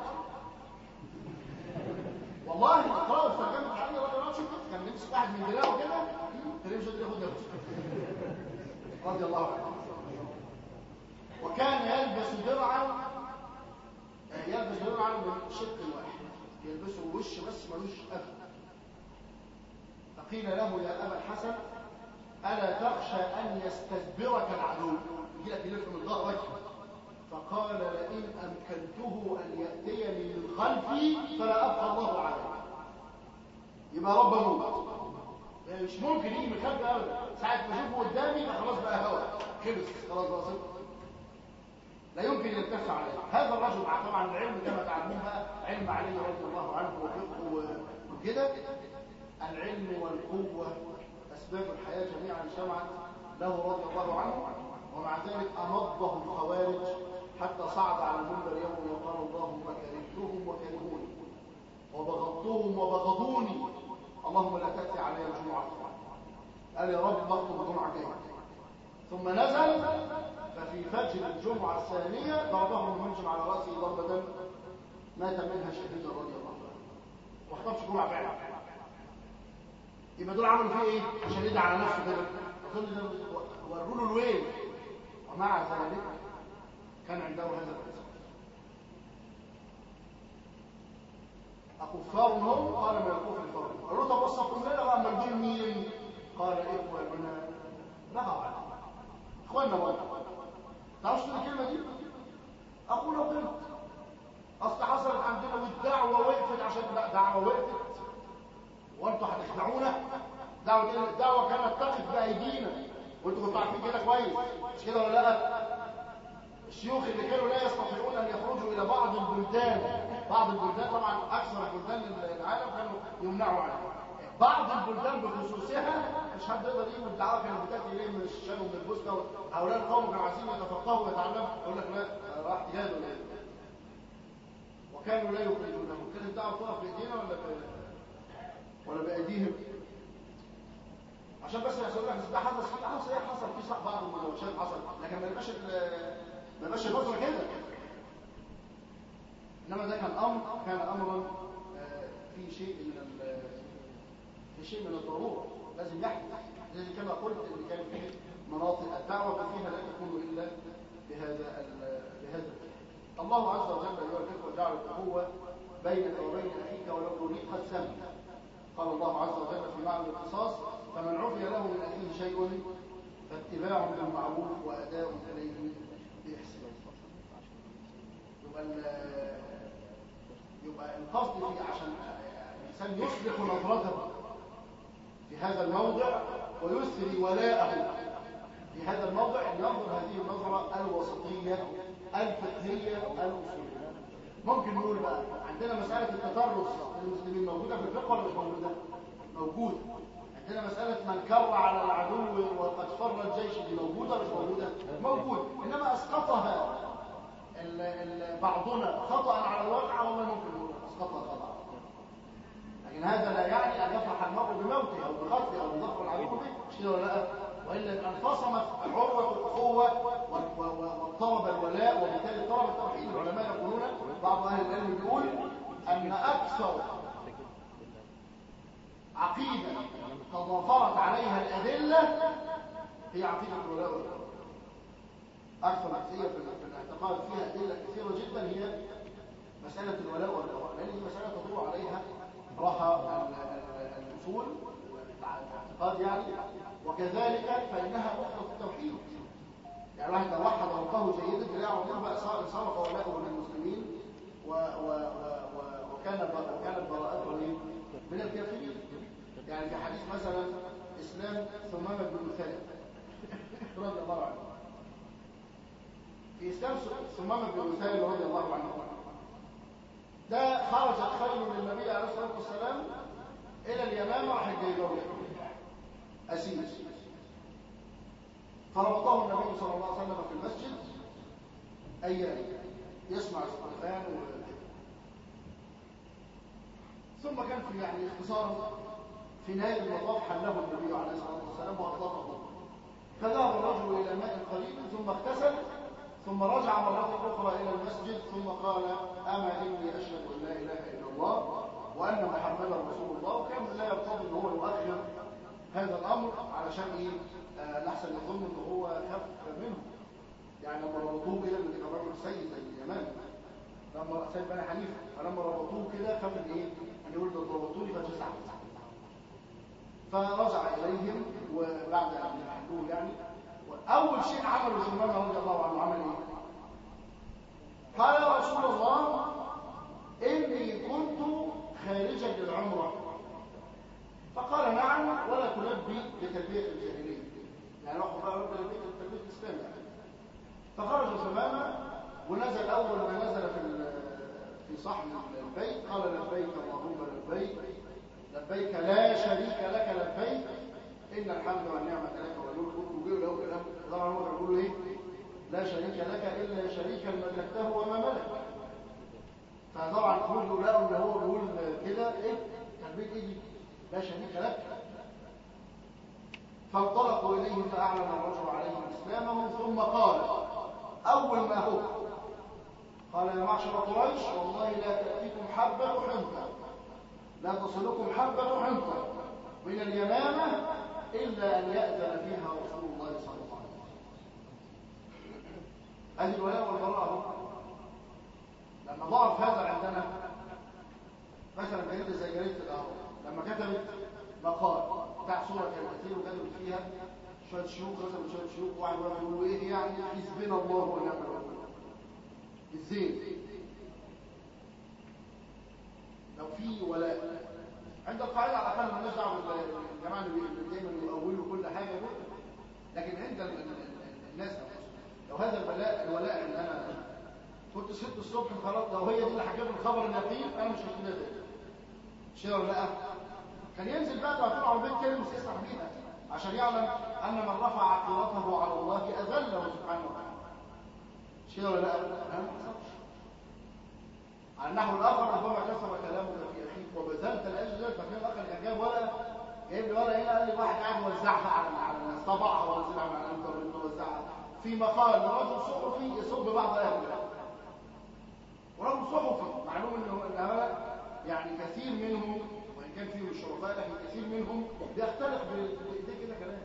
والله اقرأوا في ترجمة علي رضي الله عنه شوف كان يمسك واحد من دراعه كده كان يمشي ياخد نفسه رضي الله عنه وكان يلبس درعا يلبس درعا من شق واحد يلبسه وش بس ملوش قفل فقيل له يا ابا الحسن الا تخشى ان يستدبرك العدو يجي لك يلف من ظهرك فقال لئن امكنته ان ياتيني من خلفي فلا ابقى الله عليه يبقى رب موت يعني مش ممكن يجي من خلفي ابدا ساعه ما اشوفه قدامي فخلاص بقى هوا خلص خلاص بقى صفر لا يمكن يلتف عليه هذا الرجل مع طبعا العلم كما تعلمون بقى علم علي رضي الله عنه وفقه وكده العلم والقوة أسباب الحياة جميعا اجتمعت له رضي الله عنه ومع ذلك أمضه الخوارج حتى صعد على المنبر يوم وقال اللهم كرهتهم وكرهوني وبغضتهم وبغضوني اللهم لا تأتي علي الجمعة قال يا رب بغض الجمعة جاية ثم نزل ففي فجر الجمعة الثانية ضربه المنجم على رأسه ضربة مات منها شهيدا رضي الله عنه واحتفش جمعة فعلا يبقى دول عملوا فيه ايه عشان يدعي على نفسه كده اظن وروا له الويل ومع ذلك كان عنده هذا الانسان أكفار هم قال من الكفر فرق قالوا طب وصفهم لنا بقى اما دول مين قال اخواننا بغوا عليهم اخواننا برضه تعرفش الكلمه دي اقول قلت اصل حصلت عندنا والدعوه وقفت عشان دعوه وقفت وانتوا هتخدعونا دعوه الدعوه كانت تقف بايدينا وانتوا كنتوا عارفين كده كويس مش كده ولا لا الشيوخ اللي كانوا لا يستطيعون ان يخرجوا الى بعض البلدان بعض البلدان طبعا اكثر بلدان العالم كانوا يمنعوا عنها بعض البلدان بخصوصها مش حد يقدر يجيب الدعوه كانت بتاتي اليه من الشام ومن البوسنه هؤلاء القوم كانوا عايزين يتفقهوا ويتعلموا يقول لك لا راح جهاد ولا وكانوا لا يخرجونهم كانت الدعوه تقف بايدينا ولا ب... ولا بايديهم عشان بس يحصل لك ده حدث في حصل ايه حصل في بعض المناوشات حصل لكن ما يبقاش ما يبقاش الفتره كده انما ده كان امر كان امرا في شيء من في شيء من الضروره لازم يحدث زي كما قلت ان كان في مناطق الدعوه فيها لا تكون الا بهذا بهذا الله عز وجل ايها الاخوه جعل القوه بينك وبين اخيك ولو اريد قد سمت قال الله عز وجل في معنى القصاص فمن عفي له من اخيه شيء فاتباع بالمعروف واداء اليه باحسان يبقى يبقى القصد فيه عشان الانسان يصلح نظرته في هذا الموضع ويسري ولاءه في هذا الموضع ان ينظر هذه النظره الوسطيه الفقهيه الاصوليه ممكن نقول بقى عندنا مساله التطرف للمسلمين موجوده في الفقه ولا مش موجوده موجوده عندنا مساله من كر على العدو وقد فر الجيش دي موجوده مش موجوده موجود انما اسقطها ال ال بعضنا خطا على الواقع والله ممكن نقول اسقطها خطا لكن هذا لا يعني ان يفرح المرء بموته او بقتله او بظفر العدو به مش كده ولا لا والا انفصمت عروه الاخوه واضطرب الولاء وبالتالي اضطرب التوحيد العلماء يقولون بعض اهل العلم يقول ان اكثر عقيده تضافرت عليها الادله هي عقيده الولاء والبراء اكثر عقيده في الاعتقاد فيها ادله كثيره جدا هي مساله الولاء والبراء لان دي مساله تدور عليها راحه الاصول الاعتقاد يعني وكذلك فانها نقطه التوحيد يعني واحد لو وحد ربه جيدا تلاقي ربنا بقى سبق ولاؤه من المسلمين و و و وكان وكانت براءته من الكافرين يعني في حديث مثلا اسلام ثمامه بن مثال رضي الله عنه في اسلام ثمامه بن مثال رضي الله عنه ده خرجت خيل للنبي عليه الصلاه والسلام الى اليمامه راح جايبه اسير فربطه النبي صلى الله عليه وسلم في المسجد ايام يسمع الاذان ثم كان في يعني اختصار في نهاية المطاف حله النبي عليه الصلاة والسلام وأطلقه فذهب الرجل إلى ماء قليل ثم اغتسل ثم رجع مرة أخرى إلى المسجد ثم قال أما إني أشهد أن لا إله إلا الله وأن محمدا رسول الله وكان لا يرتضي أن هو يؤخر هذا الأمر علشان إيه آه لحسن يظن أن هو خف منه يعني لما ربطوه كده من كان رجل سيد زي اليمن لما سيد بني حنيفه فلما ربطوه كده خاف ان ايه ان يقول ده ربطوني فجزع فرجع اليهم وبعد ان يحكوه يعني واول شيء عمله سلمان رضي الله عنه عمل ايه قال يا رسول الله اني كنت خارجا للعمره فقال نعم ولا تلبي بتلبيه الجاهليه يعني روحوا بقى رب تلبيه الاسلام يعني فخرج ثمامة ونزل أول ما نزل في في صحن البيت قال لبيك اللهم لبيك لبيك لا شريك لك لبيك إن الحمد والنعمة لك والملك وجيوا له كلام طبعا هم بيقولوا إيه لا شريك لك إلا شريكا ملكته وما ملك فطبعا خرجوا لقوا إن هو بيقول كده إيه تلبيك إيه دي لا شريك لك فانطلقوا إليه فأعلن الرجل عليهم إسلامه ثم قال أول ما هو قال يا معشر قريش والله لا تأتيكم حبة حنطة لا تصلكم حبة حنطة من اليمامة إلا أن يأذن فيها رسول الله صلى الله عليه وسلم هذه الولاء والبراء لما ضعف هذا عندنا مثلا جريدة زي جريدة الأهرام لما كتبت مقال بتاع صورة كانت كتير وكتبت فيها شوية شيوخ مثلا شوية شيوخ واحد واحد يقولوا ايه يعني حزبنا الله ونعم الوكيل الزين لو في ولاء عند القاعدة على الأقل مالناش دعوة بالجماعة اللي دايما يؤولوا كل حاجة دول لكن عند الناس لو هذا الولاء الولاء اللي أنا كنت صحيت الصبح خلاص لو هي دي اللي حكيت الخبر اليقين أنا مش هكتبها تاني مش ولا لا كان ينزل بقى ويطلع على البيت كلمة يسمح بيها عشان يعلم أن من رفع عقيرته على الله أذله سبحانه وتعالى مش كده ولا لا؟ لا ما حصلش على النحو الآخر ربما كسر كلامك في أخيك وبذلت الأجل ذلك فكان الأخ اللي جاب ولا جايب لي ولا هنا قال لي واحد قاعد وزعها على على الناس طبعها ونزلها على الانترنت ووزعها في مقال لرجل صحفي يصب بعض أهل ورجل صحفي معلوم انه ان هؤلاء يعني كثير منهم وان كان فيهم الشرطاء لكن كثير منهم بيختلف بايديه كده كلام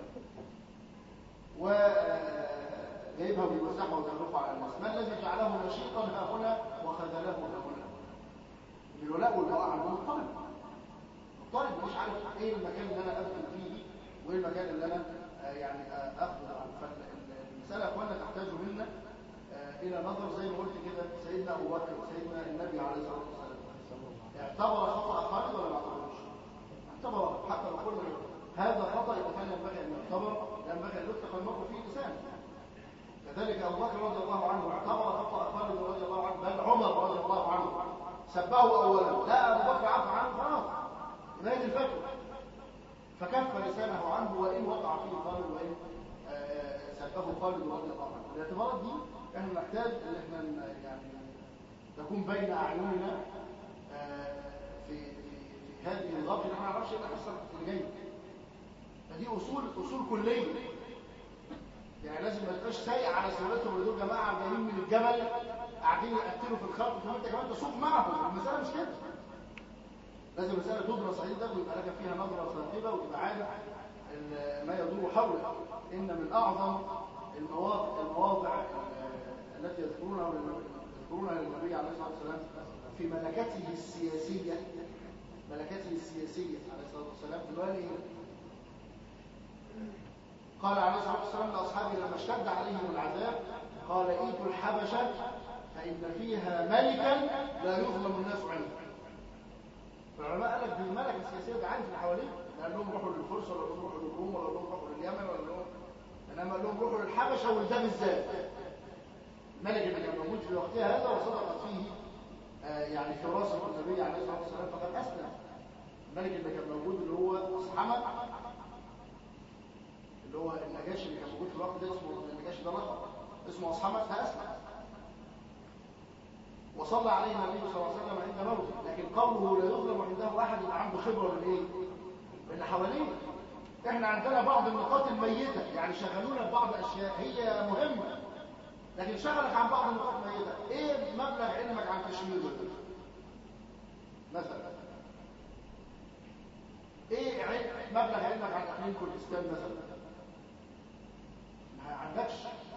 و جايبها وبيوزعها ويتعرفها على الناس ما الذي جعله نشيطا ها هنا وخذله ها هنا الولاء والبراء عندهم الطالب الطالب مش عارف ايه المكان اللي انا ادخل فيه وايه المكان اللي انا يعني اخذ عنه فالمساله يا اخوانا تحتاج منا الى نظر زي ما قلت كده سيدنا ابو بكر وسيدنا النبي عليه الصلاه والسلام اعتبر خطا خالد ولا ما اعتبرش اعتبر حتى لو قلنا هذا خطا يبقى كان ينبغي ان يعتبر ينبغي ان يتقى المرء فيه لسانه كذلك ابو بكر رضي الله عنه اعتبر خطا خالد رضي الله عنه بل عمر رضي الله عنه سبه اولا لا ابو بكر عفى عنه خلاص نهايه الفتوى فكف لسانه عنه وان وقع فيه خالد وان سبه خالد رضي الله عنه الاعتبارات دي احنا نحتاج ان احنا يعني تكون بين اعيننا في في في هذه الغرفه اللي احنا ما نعرفش ايه اللي هيحصل اللي جاي فدي اصول اصول كليه يعني لازم ما تبقاش سايق على سيارتهم اللي دول جماعه جايين من الجبل قاعدين يقتلوا في الخلق وانت كمان تسوق معهم المساله مش كده لازم المساله تدرس صحيح ده ويبقى لك فيها نظره ثاقبه وتبقى عارف ما يدور حولك ان من اعظم المواضع المواضع التي يذكرونها يذكرونها للنبي عليه الصلاه والسلام في ملكته السياسيه ملكته السياسيه عليه الصلاه والسلام في ايه قال عليه الصلاه والسلام لاصحابه لما اشتد عليهم العذاب قال ايتوا الحبشه فان فيها ملكا لا يظلم الناس عنده العلماء قال لك دي الملكه السياسيه دي عارف اللي حواليه قال لهم روحوا للفرس ولا روحوا للروم ولا روحوا لليمن ولا روحوا انما قال لهم روحوا للحبشه وده بالذات الملك اللي كان موجود في وقتها هذا وصدقت فيه آه يعني فراسه النبي عليه الصلاه والسلام فقد اسلم الملك اللي كان موجود اللي هو اصحمد اللي هو النجاشي اللي كان موجود في الوقت ده اسمه النجاشي ده لقب اسمه اصحمد فاسلم وصلى عليه النبي صلى الله عليه وسلم عند موته لكن قوله لا يظلم عنده احد يبقى عنده خبره بالايه اللي حواليه احنا عندنا بعض النقاط الميتة يعني شغلونا ببعض اشياء هي مهمة لكن شغلك عن بعض النقاط الميتة ايه مبلغ علمك عن كشمير مثلا ايه مبلغ علمك عن اقليم كردستان مثلا ما عندكش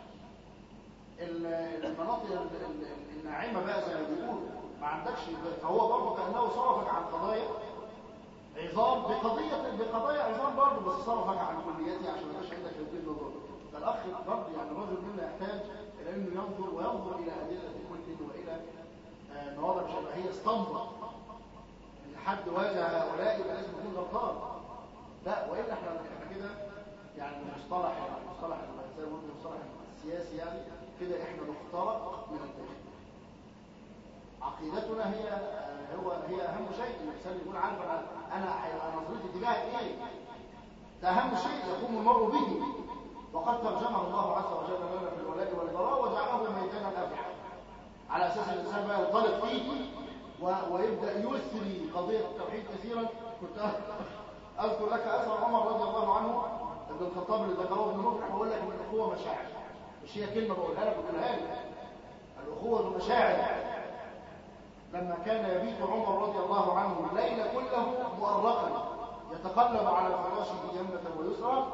المناطق الناعمه بقى زي ما بيقولوا ما عندكش فهو برضه كانه صرفك عن قضايا عظام بقضيه بقضايا عظام برضه بس صرفك عن كلياتي عشان ما يبقاش عندك تبديل نظر فالاخ برضه يعني الرجل منا يحتاج الى انه ينظر وينظر الى ادله كل والى مواضع مش هيبقى هي اسطمبه ان حد واجه هؤلاء يبقى لازم يكون غلطان لا والا احنا احنا كده يعني مصطلح مصطلح زي ما مصطلح السياسي يعني كده احنا نخترق من الداخل عقيدتنا هي هو هي اهم شيء الانسان يكون عارف انا انا هيبقى نظرتي تجاه ايه ده اهم شيء يقوم المرء به وقد ترجمه الله عز وجل لنا في الولاء والبراء وجعله ميدانا افعى على اساس الانسان بقى ينطلق فيه ويبدا يسري قضيه التوحيد كثيرا كنت اذكر لك اثر عمر رضي الله عنه ابن الخطاب اللي ذكره ابن مفلح بقول لك ان الاخوه مشاعر مش هي كلمه بقولها لك بقولها لك الاخوه مشاعر لما كان يبيت عمر رضي الله عنه الليل كله مؤرقا يتقلب على فراشه يمنه ويسرى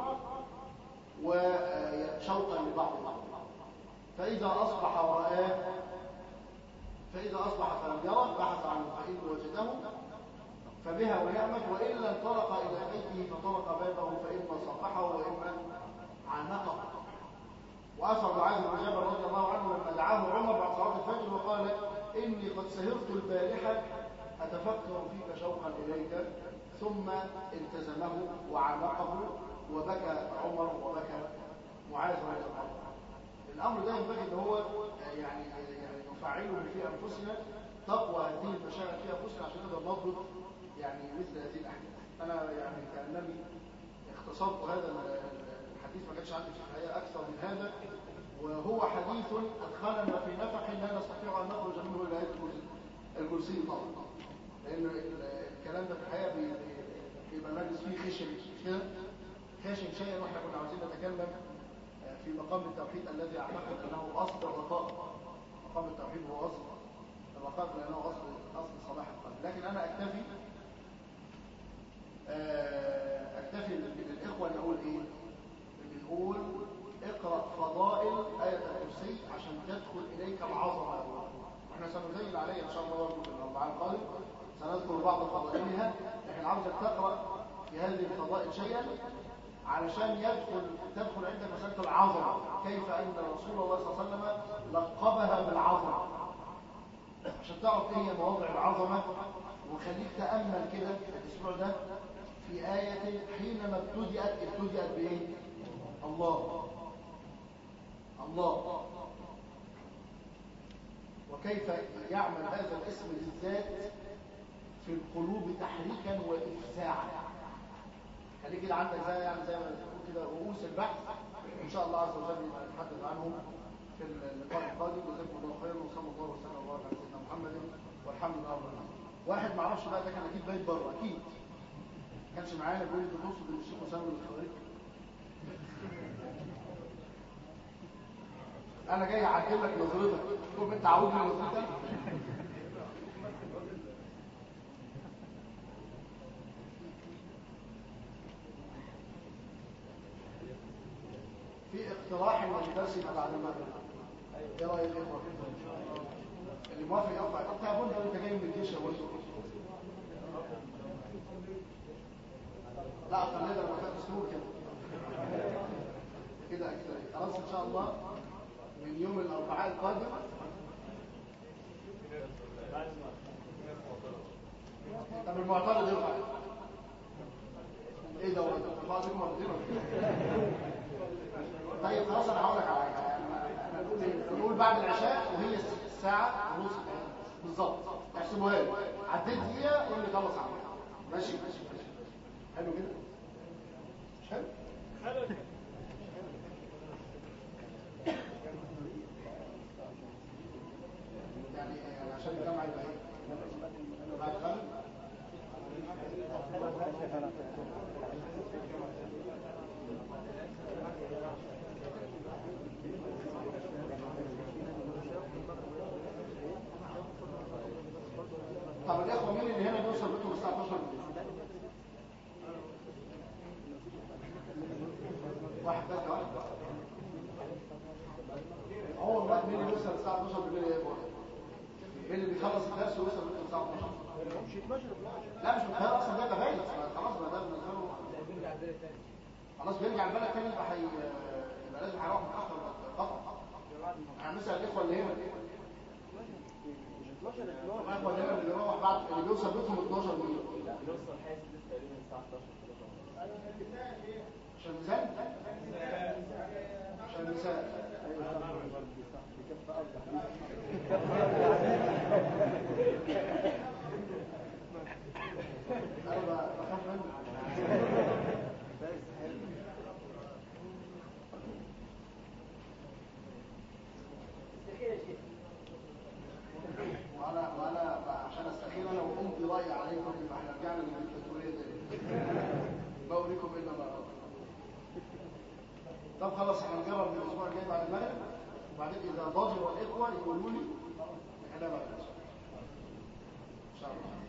وشوقا لبعض فاذا اصبح ورآه فاذا اصبح فلم يره بحث عنه فان وجده فبها ونعمت وإلا انطلق إلى بيته فطرق بابه فإما صفحه وإما عانقه وأثر معاذ بن جبل رضي الله عنه لما دعاه عمر بعد صلاة الفجر وقال إني قد سهرت البارحة أتفكر فيك شوقا إليك ثم التزمه وعانقه وبكى عمر وبكى معاذ رضي الله عنه الأمر ده ينبغي أن هو يعني يعني نفعله في أنفسنا تقوى هذه المشاعر في أنفسنا عشان نقدر نضبط يعني مثل هذه الاحاديث انا يعني كانني اختصرت هذا الحديث ما كانش عندي في الحقيقه اكثر من هذا وهو حديث ادخلنا في نفح لا نستطيع ان نخرج منه الى ايه الكرسي طبعا لان الكلام ده في الحقيقه بيبقى مجلس فيه خشن مش كده خشن شيئا واحنا كنا عاوزين نتكلم في مقام التوحيد الذي اعتقد انه اصل الرقائق مقام التوحيد هو اصل الرقائق لانه اصل اصل صلاح القلب لكن انا اكتفي اكتفي بالاخوه اللي اقول ايه بنقول اقرا فضائل ايه الكرسي عشان تدخل اليك العظمه احنا سنزين عليها ان شاء الله برضه في الاربعاء القادم سنذكر بعض فضائلها لكن عاوزك تقرا في هذه الفضائل شيئا علشان يدخل تدخل عندك مساله العظمه كيف ان رسول الله صلى الله عليه وسلم لقبها بالعظمه عشان تعرف ايه هي مواضع العظمه وخليك تامل كده الاسبوع ده في آية حينما ابتدأت ابتدأت بإيه؟ الله الله وكيف يعمل هذا الاسم بالذات في القلوب تحريكا وإفزاعا خليك كده عندك زي يعني زي ما تقول كده رؤوس البحث إن شاء الله عز وجل يبقى نتحدث عنهم في اللقاء القادم جزاكم الله خيرا وصلى الله وسلم وبارك على سيدنا محمد والحمد لله رب العالمين واحد ما عرفش بقى ده كان اكيد بايت بره اكيد كانش معانا بيقول لي تقصد ان الشيخ اسامه الخوارج انا جاي اعدل لك نظرتك شوف انت عاوزني نظرتك في اقتراح ان الدرس يبقى بعد المغرب ايه رايك يا اخوه اللي موافق يقطع انت يا بنت انت جاي من الجيش يا بنت لا خلينا لما كانت سنور كده كده اكتر خلاص ان شاء الله من يوم الاربعاء القادم طب المعترض يرفع ايه ده وانت بتطلع بيكم مرتين طيب خلاص انا هقول لك على حاجه احنا نقول ايه نقول بعد العشاء وهي الساعه ونص بالظبط احسبوها لي عديت دقيقه قول لي خلص عمل ماشي ماشي ماشي حلو كده مش حلو حلو يعني يعني عشان الجامعه يبقى ايه بعد الغد طب الاخوه مين اللي هنا بيوصل بيتهم الساعه 12 واحد بس واحد هو بقى مين اللي بيوصل الساعه 12 بالليل يا ابو مين اللي بيخلص الدرس ويوصل بيته الساعه 12 لا مش متخيل اصلا ده بايت خلاص بقى ده بنقدره خلاص بيرجع البلد تاني يبقى حي... يبقى لازم هيروح متاخر قطع يعني مثلا الاخوه اللي هنا الاخوه اللي هنا اللي بيروح بعد اللي بيوصل بيتهم 12 ميل بيوصل حاسس لسه تقريبا الساعه 11 عشان ميزان عشان ميزان انا بخاف منه وانا وانا عشان استخير انا وامضي رايي عليكم يبقى احنا رجعنا للدكتاتوريه تاني ما اوريكم الا ما أرى. طب خلاص احنا نجرب من الاسبوع الجاي بعد المغرب وبعدين اذا ضجر الاخوه يقولوا لي احنا بعد الاسبوع ان شاء الله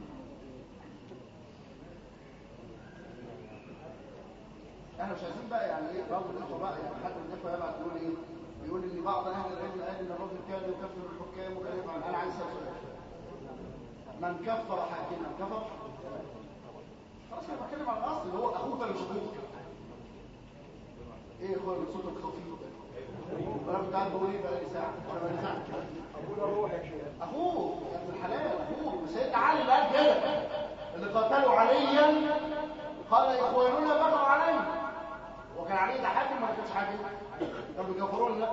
احنا مش عايزين بقى يعني ايه برضه الاخوه بقى يعني حد من الاخوه يبعت يقول ايه يقول ان بعض اهل العلم قال ان الرجل كان يكفر الحكام وكان يفعل انا عايز اسال سؤال من كفر حاكما كفر خلاص انا بتكلم عن الاصل اللي هو اخوك ولا مش اخوك ايه يا اخويا الصوت الخفيف ده انا كنت قاعد بقول ايه بقى لي ساعه انا بقى لي ساعه ابونا روح يا شيخ اخوه يا ابن الحلال اخوه سيدنا علي اللي قال كده اللي قاتلوا عليا قال اخواننا بغوا علي وكان علي ده حاكم ولا كانش حاكم كانوا بيكفروا لنا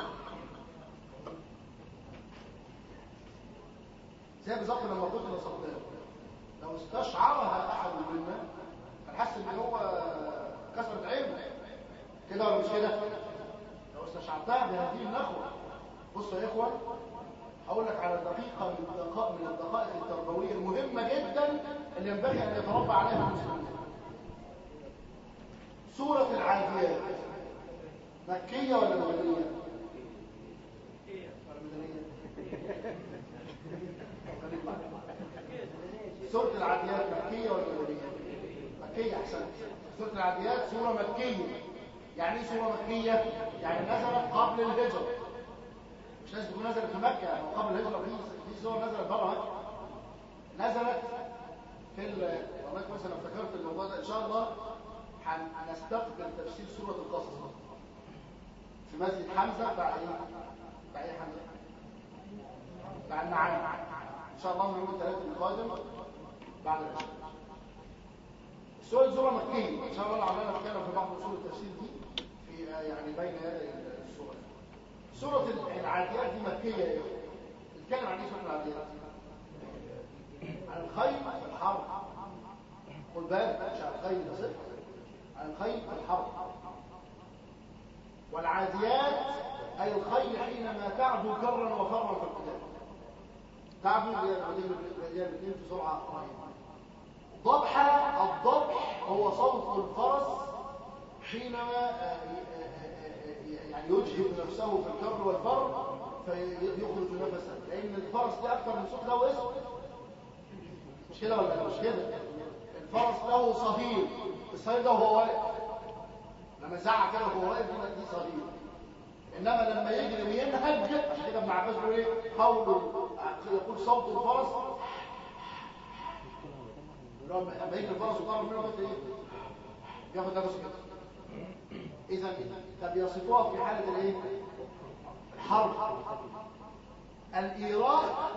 زي بالظبط لما قتل صدام لو استشعرها احد منا كان حس ان هو كسرت عينه كده ولا مش كده لو استشعرتها بهذه النخوه بصوا يا اخوه هقول لك على دقيقه من الدقائق من الدقائق التربويه المهمه جدا اللي ينبغي ان يتربى عليها المسلمون سوره العاديات مكيه ولا مدنيه ولا مدنيه سورة العاديات مكية ولا مدنية؟ مكية أحسن سورة العاديات سورة مكية يعني ايه سورة مكية؟ يعني نزلت قبل الهجرة مش لازم تكون نزلت في مكة أو قبل الهجرة في في سورة نزلت بره مكة نزلت في ال... والله كويس انا افتكرت الموضوع ده ان شاء الله هنستقبل تفسير سورة القصص في مسجد حمزة بتاع ايه؟ بتاع ايه حمزة؟ بتاع النعام ان شاء الله من يوم الثلاث القادم بعد العشاء السورة سورة مكية ان شاء الله لعلنا نتكلم في بعض اصول التفسير دي في آه، يعني بين يدي السورة سورة العاديات دي مكية يا اخوة نتكلم عن ايه سورة العاديات عن الخيل في الحرب خد بالك مش عن الخيل بس عن الخيل في الحرب والعاديات اي الخيل حينما تعدو كرا وفرا في القتال تعدو هي هي الاثنين بسرعه رهيبه ضبحة الضبح هو صوت الفرس حينما آه، آه، آه، يعني يجهد نفسه في الكر والفر فيخرج نفسا لان الفرس دي اكثر من صوت له اسم مش كده ولا مش كده الفرس له صهيل الصهيل ده وهو واقف لما يزعق كده وهو واقف يبقى دي صهيل انما لما يجري وينهج عشان كده ابن عباس بيقول ايه قول يقول صوت الفرس لما يجري الفرس وطلب منه بس ايه ياخد نفسه كده اذا طب يصفوها في حاله الايه الحرب الايراق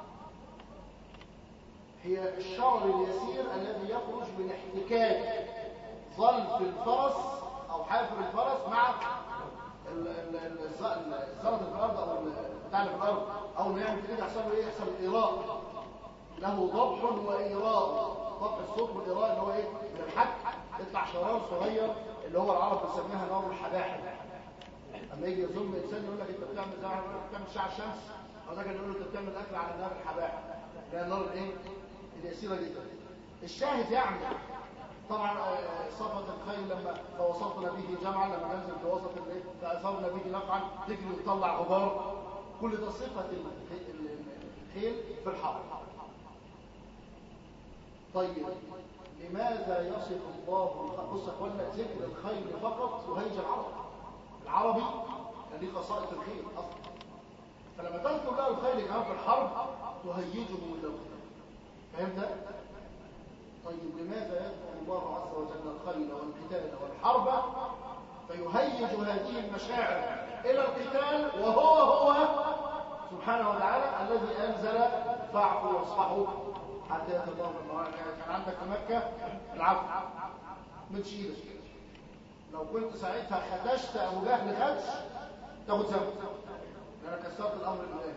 هي الشرر اليسير الذي يخرج من احتكاك ظلف الفرس او حافر الفرس مع ال- ال- ال- الز- الزلط في الارض او بتاع في الارض اول ما يعمل كده يحصل له ايه يحصل ايراق له ضبح وايراق ضبح الصوت والايراق اللي هو ايه من الحك يطلع شرار صغير اللي هو العرب بيسميها نار الحباحب اما يجي يظن انسان يقول لك انت بتعمل زي بتعمل شعر الشمس او ده كان يقول له انت بتعمل اكل على نار الحباحب اللي هي النار الايه اليسيره جدا الشاهد يعني طبعا آه، صفت الخيل لما فوسطنا به جمعا لما ننزل في وسط الايه فاثرنا به نقعا تجري وتطلع غبار كل ده صفه الخ- ال- الخيل في الحرب طيب لماذا يصف الله الخ- بص يا اخوانا ذكر الخير فقط يهيج العرب العربي كان ليه خصائص الخير اصلا فلما تذكر له الخير كمان في الحرب تهيجه الى الخير فهمت طيب لماذا يذكر الله عز وجل الخيل والقتال والحرب فيهيج هذه المشاعر الى القتال وهو هو سبحانه وتعالى الذي انزل فاعفوا واصفحوا حتى ياتي الله بالمراء كان عندك في مكه العفو من شيلك لو كنت ساعتها خدشت ابو جهل خدش تاخد ذنب لانك كسرت الامر الالهي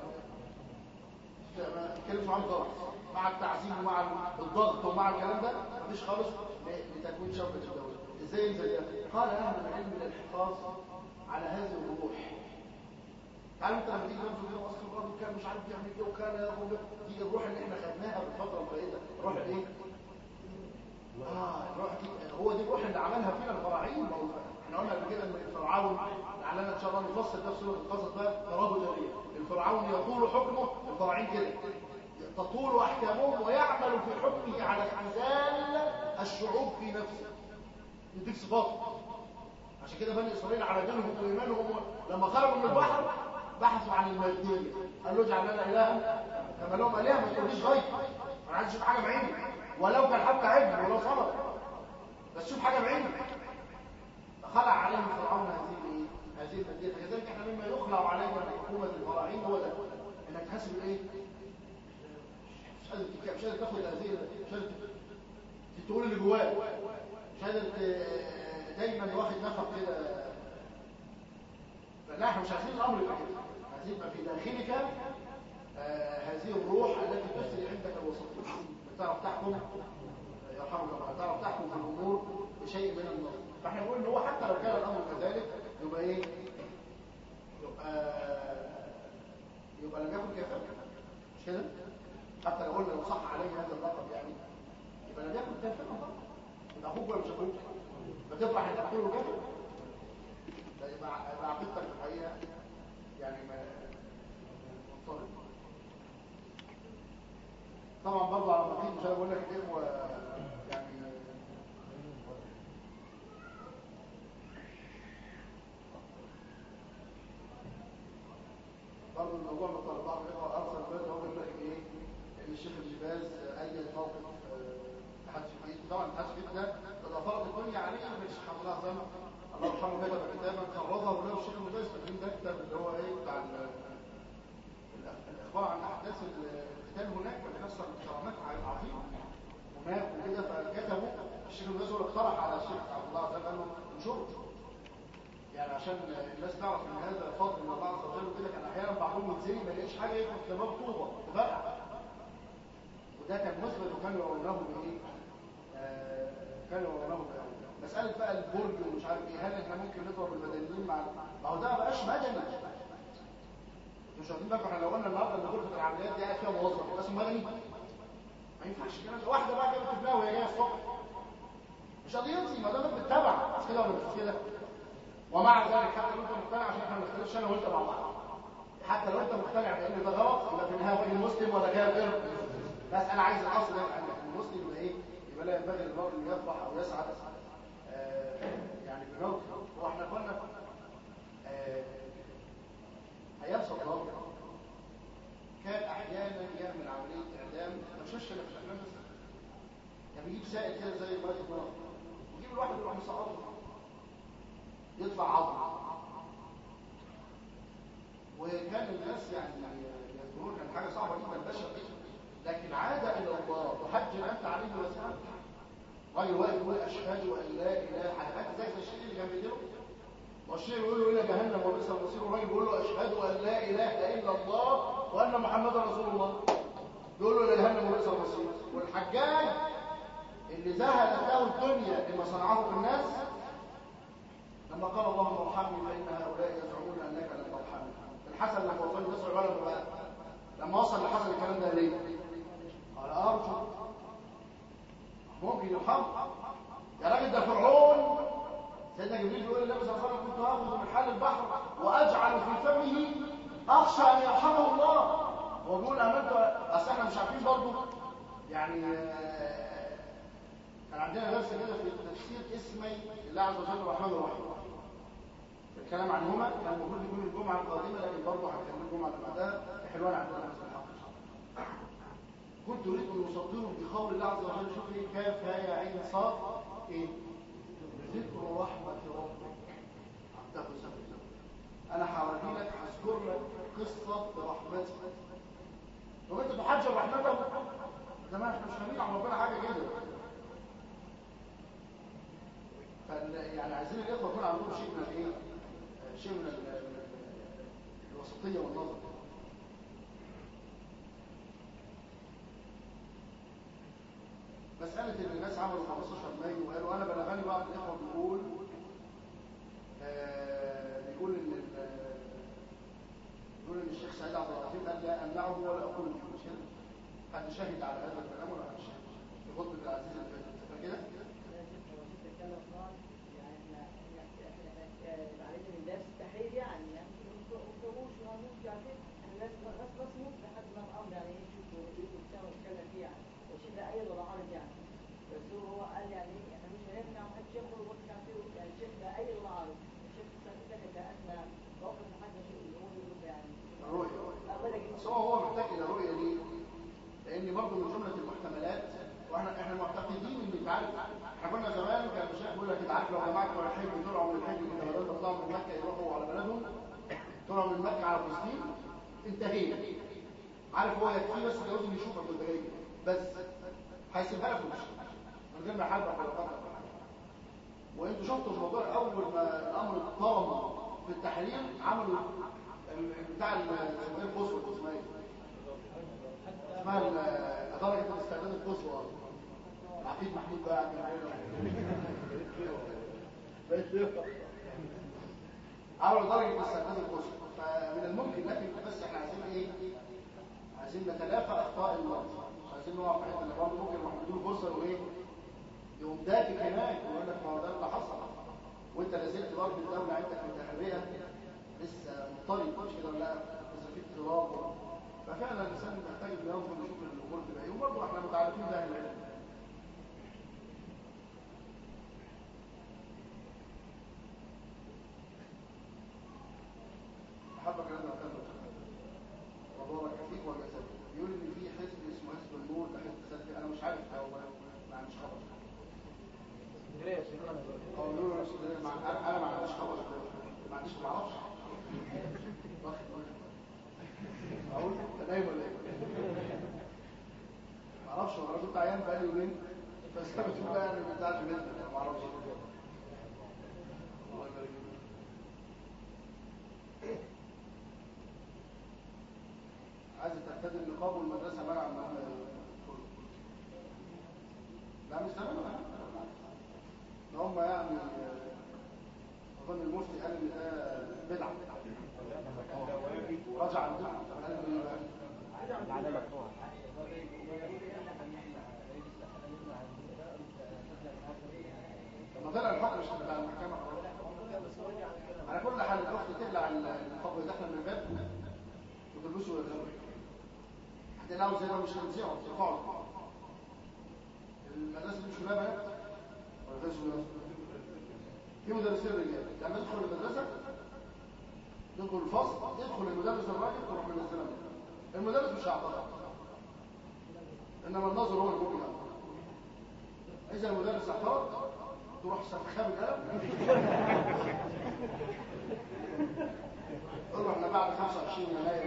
ما تتكلمش عنه خالص مع التعذيب ومع الضغط ومع الكلام ده مفيش خالص ل- لتكوين شوكة الدولة ازاي ينزل ده؟ قال اهل العلم للحفاظ على هذه الروح تعالوا انت لما تيجي تنظر كده واصل الراجل كان مش عارف يعمل ايه وكان ياخد دي الروح اللي احنا خدناها في الفتره الفائته الروح الايه؟ اه الروح دي هو دي الروح اللي عملها فينا الفراعين ما هو احنا قلنا قبل كده ان الفرعون لعلنا ان شاء الله نفصل ده في سوره القصص بقى تراه جاريه الفرعون يطول حكمه الفراعين كده تطول احكامهم ويعمل في حكمه على اختزال الشعوب في نفسه يديك صفاته عشان كده بني اسرائيل على دينهم وايمانهم لما خرجوا من البحر بحثوا عن الماديه قال له اجعل لنا الها كما لهم الهه ما تقوليش غيب انا عايز اشوف حاجه بعيني ولو كان حتى عجل ولو صبر بس شوف حاجه بعيني فخلع عليهم فرعون هذه الايه هذه الماديه فكذلك احنا مما يخلع علينا من حكومه الفراعين هو ده انك تحاسب الايه مش قادر تك- مش قادر تاخد هذه مش قادر تقول اللي جواك مش قادر ت- دايما واخد نفق كده فلا احنا مش عايزين الامر يبقى كده عايزين يبقى في داخلك آه هذه الروح التي تسري عندك الوسطيه بتعرف تحكم يرحمك الله تعرف تحكم في الامور بشيء من النظر فاحنا بنقول ان هو حتى لو كان الامر كذلك يبقى ايه يبقى يبقى لم يكن كافرا مش كده حتى لو قلنا لو صح عليه هذا اللقب يعني يبقى لم يكن كافرا برضه يبقى اخوك ولا مش اخوك فتفرح انك تقول له كافر ده يبقى يبقى عقيدتك في الحقيقه يعني ما مضطرب طبعا برضه على النقيض مش انا بقول لك الاخوه يعني برضه الموضوع مضطرب بعض الاخوه ارسل بيت هو بيقول لك ايه ان الشيخ ابن باز اي موقف آه، اتحاد الشفيت طبعا اتحاد الشفيت ده ده فرض الدنيا عليه من الشيخ عبد الله زمان الله يرحمه كتب كتابا خرجه له الشيخ ابن باز فاكرين ده كتاب اللي هو ايه بتاع ال- الاخبار عن احداث القتال هناك وكسر كرامات عظيمه هناك وكده فكتبوا الشيخ ابن باز هو اللي اقترح على الشيخ عبد الله زمان قال له انشره يعني عشان الناس تعرف ان هذا فضل من الله عز وجل وكده كان احيانا بعضهم يتزني ما يلاقيش حاجه يدخل في باب طوبه تفرقع وده كان مثبت وكانوا يرونه بايه؟ آه، كانوا يرونه بإيه؟ مساله بقى البرج ومش عارف ايه هل احنا ممكن نضرب المدنيين مع ما هو ده ما بقاش مدني مش واخدين بالكم احنا لو قلنا النهارده ان غرفه العمليات دي قاعد فيها موظف يبقى اسمه مدني ما ينفعش الكلام ده واحده بقى جابت ابنها وهي جايه الصبح مش قضيتي ما دام بتتابع مش كده ولا مش كده ومع ذلك حتى لو انت مقتنع عشان احنا ما نختلفش انا وانت مع بعض حتى لو انت مقتنع بان ده غلط يبقى في النهايه راجل مسلم ولا كافر بس انا عايز الاصل ده عندك المسلم يبقى ايه يبقى لا ينبغي للمرء ان يفرح او يسعد آه يعني بموت هو احنا قلنا آه ايام صدام كان احيانا يعمل عمليه اعدام ما مشاش كده في الاعلام بس يعني بيجيب سائل كده زي ما النار يجيب الواحد يروح مسقطه يطلع عظم وكان الناس يعني يذكرون كان حاجه صعبه جدا بشر لكن عاد الى الله تحجر انت عليه وسلم راجل واقف يقول اشهد ان لا اله حضرتك زي الشيء اللي كان بيديره والشيء يقول له الى جهنم وبئس المصير والراجل بيقول له اشهد ان لا اله الا الله وان محمدا رسول الله بيقول له الى جهنم وبئس المصير والحجاج اللي زهدت له الدنيا لما صنعه في الناس لما قال اللهم ارحمني فان هؤلاء يزعمون انك لن ترحمني الحسن لما وصل يسرع ولا بقى لما وصل لحسن الكلام ده ليه قال ارجو ممكن يرحم يا راجل ده فرعون سيدنا جبريل بيقول للنبي صلى الله عليه وسلم كنت اخذ من حال البحر واجعل في فمه اخشى ان يرحمه الله هو بيقول امنت اصل احنا مش عارفين برضه يعني آه، كان عندنا درس كده في تفسير اسمي الله عز وجل الرحمن الرحيم الكلام عنهما كان المفروض يكون الجمعه القادمه لكن برضه هنخليه الجمعه اللي بعدها في حلوان عندنا في الحق كنت اريد ان اصدره بقول الله عز وجل شوف ايه كاف هاء عين صاد ايه ذكر رحمه ربك عبده زكريا انا هوري لك هذكر لك قصه برحمته طب انت تحجر رحمته ده ما احنا مش فاهمين عن ربنا حاجه كده فال يعني عايزين الاخوه يكون عندهم شيء من الايه آه، شيء من ال- ال- الوسطيه والنظر مسألة إن الناس عملوا 15 مايو وقالوا أنا بلغني بعض الإخوة بيقول آه بيقول إن ال- بيقول إن الشيخ سعيد عبد العظيم قال لا أمنعه ولا أقول له مش كده؟ حد شاهد على هذا الكلام ولا حد شاهد؟ في خطبة العزيز اللي فاتت فاكر كده؟ علينا من درس التحرير يعني يعني وفروش وهنوش يعني احنا لازم بس نصمت لحد ما الامر يعني ايه شوفوا يوتيوب بتاع ونتكلم فيه يعني وشيء لا ايد ولا عارض يعني بس هو هو قال يعني احنا مش هنمنع محدش ياخد وقت كان فيه يعني الشيخ لا ايد ولا عارض الشيخ سكت لان موقف محدش يقول يقول يعني الرؤية أقول لك بس هو هو محتاج إلى رؤية ليه؟ لأن برضه من جملة المحتملات واحنا احنا معتقدين ان انت عارف احنا كنا زمان كان الشيخ بيقول لك انت عارف لو جماعه بتوع الحج طلعوا من الحج كده بدل ما يطلعوا من مكه يروحوا على بلدهم طلعوا من مكه على فلسطين انتهينا عارف هو يكفي بس لازم يشوفك وانت جاي بس هيسيبها لك ويمشي من غير ما يحاربك ولا يقدر وانتوا شفتوا الموضوع اول ما الامر اتطرم في التحرير عملوا ال- بتاع ال- اسمها ايه القصوى اسمها ايه؟ اسمها ال- درجه الاستعداد القصوى العقيد محمود بقى عملوا درجه الاستعداد القصوى فمن الممكن لكن بس احنا عايزين ايه؟ عايزين نتلافى اخطاء الماضي مش عايزين نقع في حته اللي برضه ممكن نروح نديله فرصه وايه؟ يقوم داكك هناك ويقول لك ما هو ده اللي حصل وانت لازلت برضه الدوله عندك متهرئه لسه مضطرب مش كده ولا لا؟ لسه في اضطراب ففعلا الانسان محتاج انه ينظر يشوف الامور تبقى ايه وبرضه احنا متعرفين ده اهل العلم حبك انا أتكلم. وبارك فيك وجزاك بيقول ان في حزب اسمه حزب النور ده حزب سلفي انا مش عارف ده هو ما عنديش خبر اسكندريه يا شيخ انا هو بيقولوا نفس الكلام. مع- انا أنا ما عنديش خبر ما عنديش ما اعرفش واخد بالك. اقول انت نايم ولا ايه ما اعرفش انا كنت عيان بقالي يومين بس انا بشوف بقى يعني بتاع في بيتنا ما اعرفش الله يبارك فيك. عايز ترتدي النقاب والمدرسه منع من هم يدخلوا. لا مش تمام ان هم يعني اظن المفتي قال ان ده بدعه رجع عن بدعه قال ان على مفتوح لما طلع الحكم مش بتاع المحكمه على كل حال الاخت تقلع النقاب ويدخل من الباب وتلبسه ويغيره هتقلعه زي ما مش هتنزعه ترفعه المدرسه دي مش كلها بنات ولا فيهاش ولاد؟ في مدرسين رجال لما تدخل المدرسه تدخل الفصل يدخل المدرس الراجل تروح منزلها منه. المدرس مش هيعترض انما الناظر هو اللي ممكن يعترض اذا المدرس اعترض تروح سفخها بالقلم قول له احنا بعد 25 يناير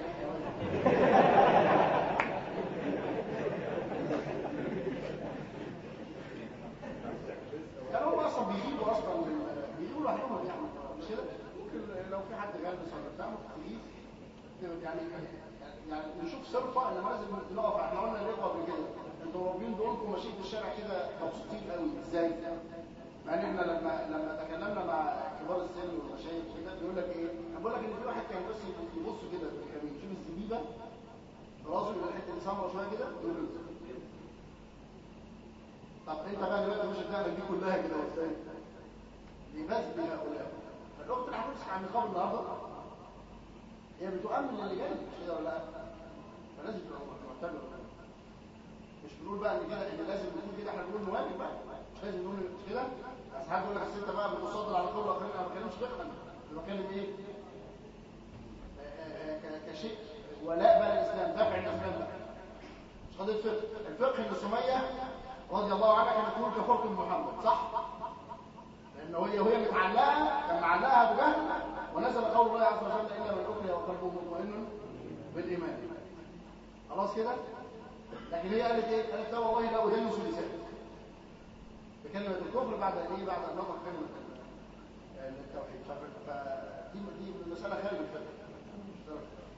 كان هم اصلا بيجيبوا اصلا من- بيجيبوا لوحدهم يعني مش كده ممكن لو في حد غالبس ولا بتاع ممكن تجيب يعني يعني نشوف صرفه انما لازم نقف احنا قلنا ليه قبل كده انتوا مربين دولكم ماشيين في الشارع كده مبسوطين قوي ازاي؟ مع ان احنا لما لما تكلمنا مع كبار السن والمشايخ كده بيقول لك ايه؟ انا بقول لك ان في واحد كان بس يبص كده في الكمين يشوف الزبيبه راسه يبقى الحته دي سمرا شويه كده يقول له طب انت بقى دلوقتي مش هتعمل دي كلها كده ازاي؟ لماذا هؤلاء؟ فالاخت اللي هتمسك عن النقاب النهارده هي بتؤمن اللي جاي مش كده ولا لا؟ فلازم تبقى معتبر مش بنقول بقى ان كده ان لازم نكون كده احنا بنقول نواجب بقى مش لازم نقول مش كده بس حد يقول لك أصل انت بقى بتصدر على كل الاخرين انا ما بتكلمش فقها انا بتكلم ايه آه، آه، ك- كشيء ولاء بقى الاسلام دفع الاسلام بقى مش قضيه فقه الفقه ان سميه رضي الله عنها كانت تقول كفرت محمد صح لان هي وهي متعلقه كان معلقها ابو جهل ونزل قول الله عز وجل الا من اكره وقلبه مطمئن بالايمان خلاص كده لكن هي قالت ايه قالت لا والله لا ادنس لساني بكلمه الكفر بعد ايه بعد ان نطق كلمه ال- التوحيد ف- فدي دي مساله خارج الفقه مش داخل الفقه.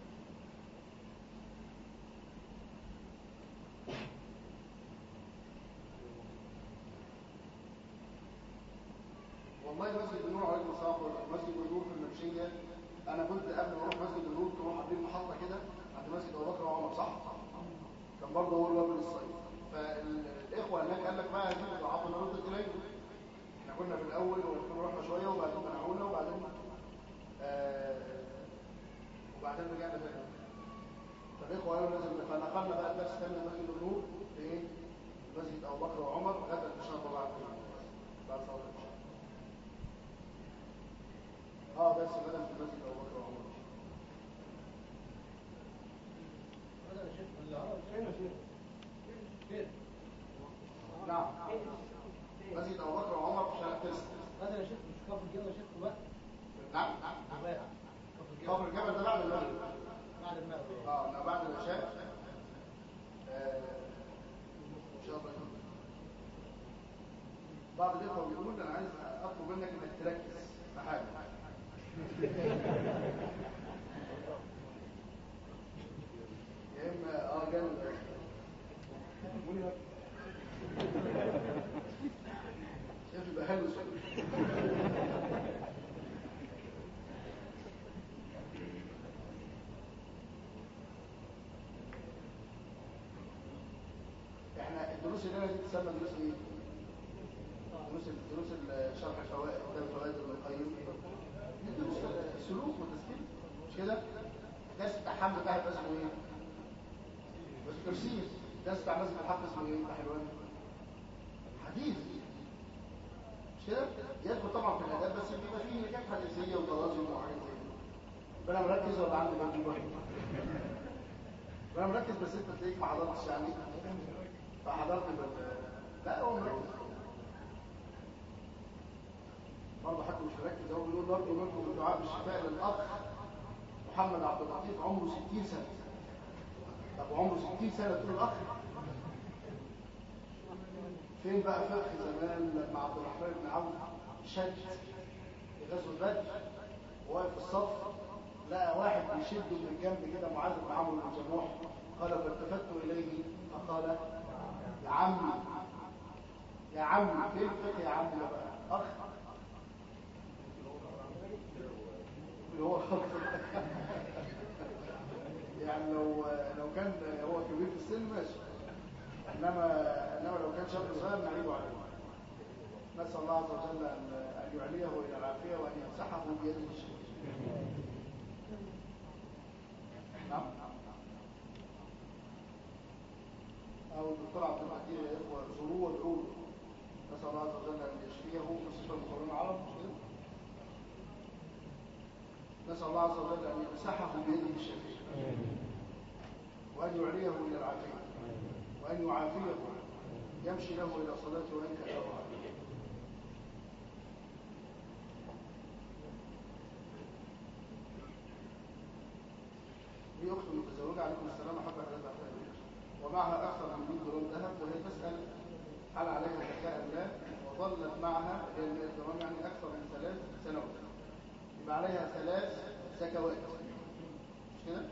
والله مسجد النور عليكم السلام ورحمه مسجد النور في المنشيه انا كنت قبل ما اروح مسجد النور كانوا عاملين محطه كده عند مسجد ابو بكر وعمر صح كان برضه هو الوابل الصيف فالاخوه هناك قال لك بقى دي ضعفنا ردت اليه احنا كنا في الاول وكنا رحنا شويه وبعدين منعونا وبعدين آه وبعدين رجعنا تاني فالاخوه قالوا لازم فنقلنا بقى الدرس تاني مسجد النور لايه؟ مسجد ابو بكر وعمر غدا ان شاء الله بعد بعد صلاه العشاء اه بس بدل في مسجد ابو بكر وعمر هذا يا شيخ العرب فين يا شيخ؟ فين؟ نعم مسجد ابو بكر وعمر في شارع ترسل هذا يا شيخ مش كفر الجبل يا شيخ دلوقتي؟ نعم نعم دلوقتي كفر الجبل قبر الجبل ده بعد المغرب بعد المغرب اه لا بعد العشاء آه، ان شاء الله يكون. بعض الاخوه بيقول انا عايز اطلب منك انك تركز في حاجه يا اما اه جنب شايف يبقى حلو شويه احنا الدروس اللي انا دي تسمى دروس ايه؟ دروس دروس ال- شرح الفوائد كتاب الفوائد ابن القيم دي دروس سلوك وتسكين مش كده؟ درس بتاع حمد فهد اسمه ايه؟ بس ترسيم درس بتاع نازل الحق اسمه ايه؟ بتاع حلوان حديث مش كده؟ يدخل طبعا في الاداب بس بيبقى فيه نكات حديثيه وتراجم وحاجات زي كده فانا مركز ولا عندي مجهود وانا مركز بس انت تلاقيك ما حضرتش يعني فحضرت بال... لا هو مركز برضه حد مش مركز هو بيقول برضه منكم الدعاء بالشفاء للاخ محمد عبد اللطيف عمره 60 سنه طب عمره 60 سنه تقول الاخ فين بقى فقه زمان لما عبد الرحمن بن عوف شد في غزوه بدر وواقف في الصف لقى واحد بيشده من الجنب كده معاذ بن عمرو بن جموح قال فالتفت اليه فقال يا عمي يا عمي فين الفقه يا عمي ده بقى اخ اللي هو يعني لو لو كان هو كبير في السن ماشي انما انما لو كان شاب صغير نعيب عليه نسال الله عز وجل ان ان يعليه الى العافيه وان يمسحه بيده الشريف نعم او الدكتور عبد المجيد يا اخوه زوروه وادعوه له. نسال الله عز وجل ان يشفيه مستشفى المصابين العرب مش كده؟ نسال الله عز وجل ان يمسحه بيده الشفيع وان يعليه الى العافيه وان يعافيه يمشي له الى صلاته وان كان عليه دي اخت متزوجه عليكم السلام حبه ثلاثه احباب ومعها اكثر من 100 جرام ذهب وهي تسال هل عليها زكاه ام لا وظلت معها هي 100 جرام يعني اكثر من ثلاث سنوات يبقى عليها ثلاث زكوات مش كده؟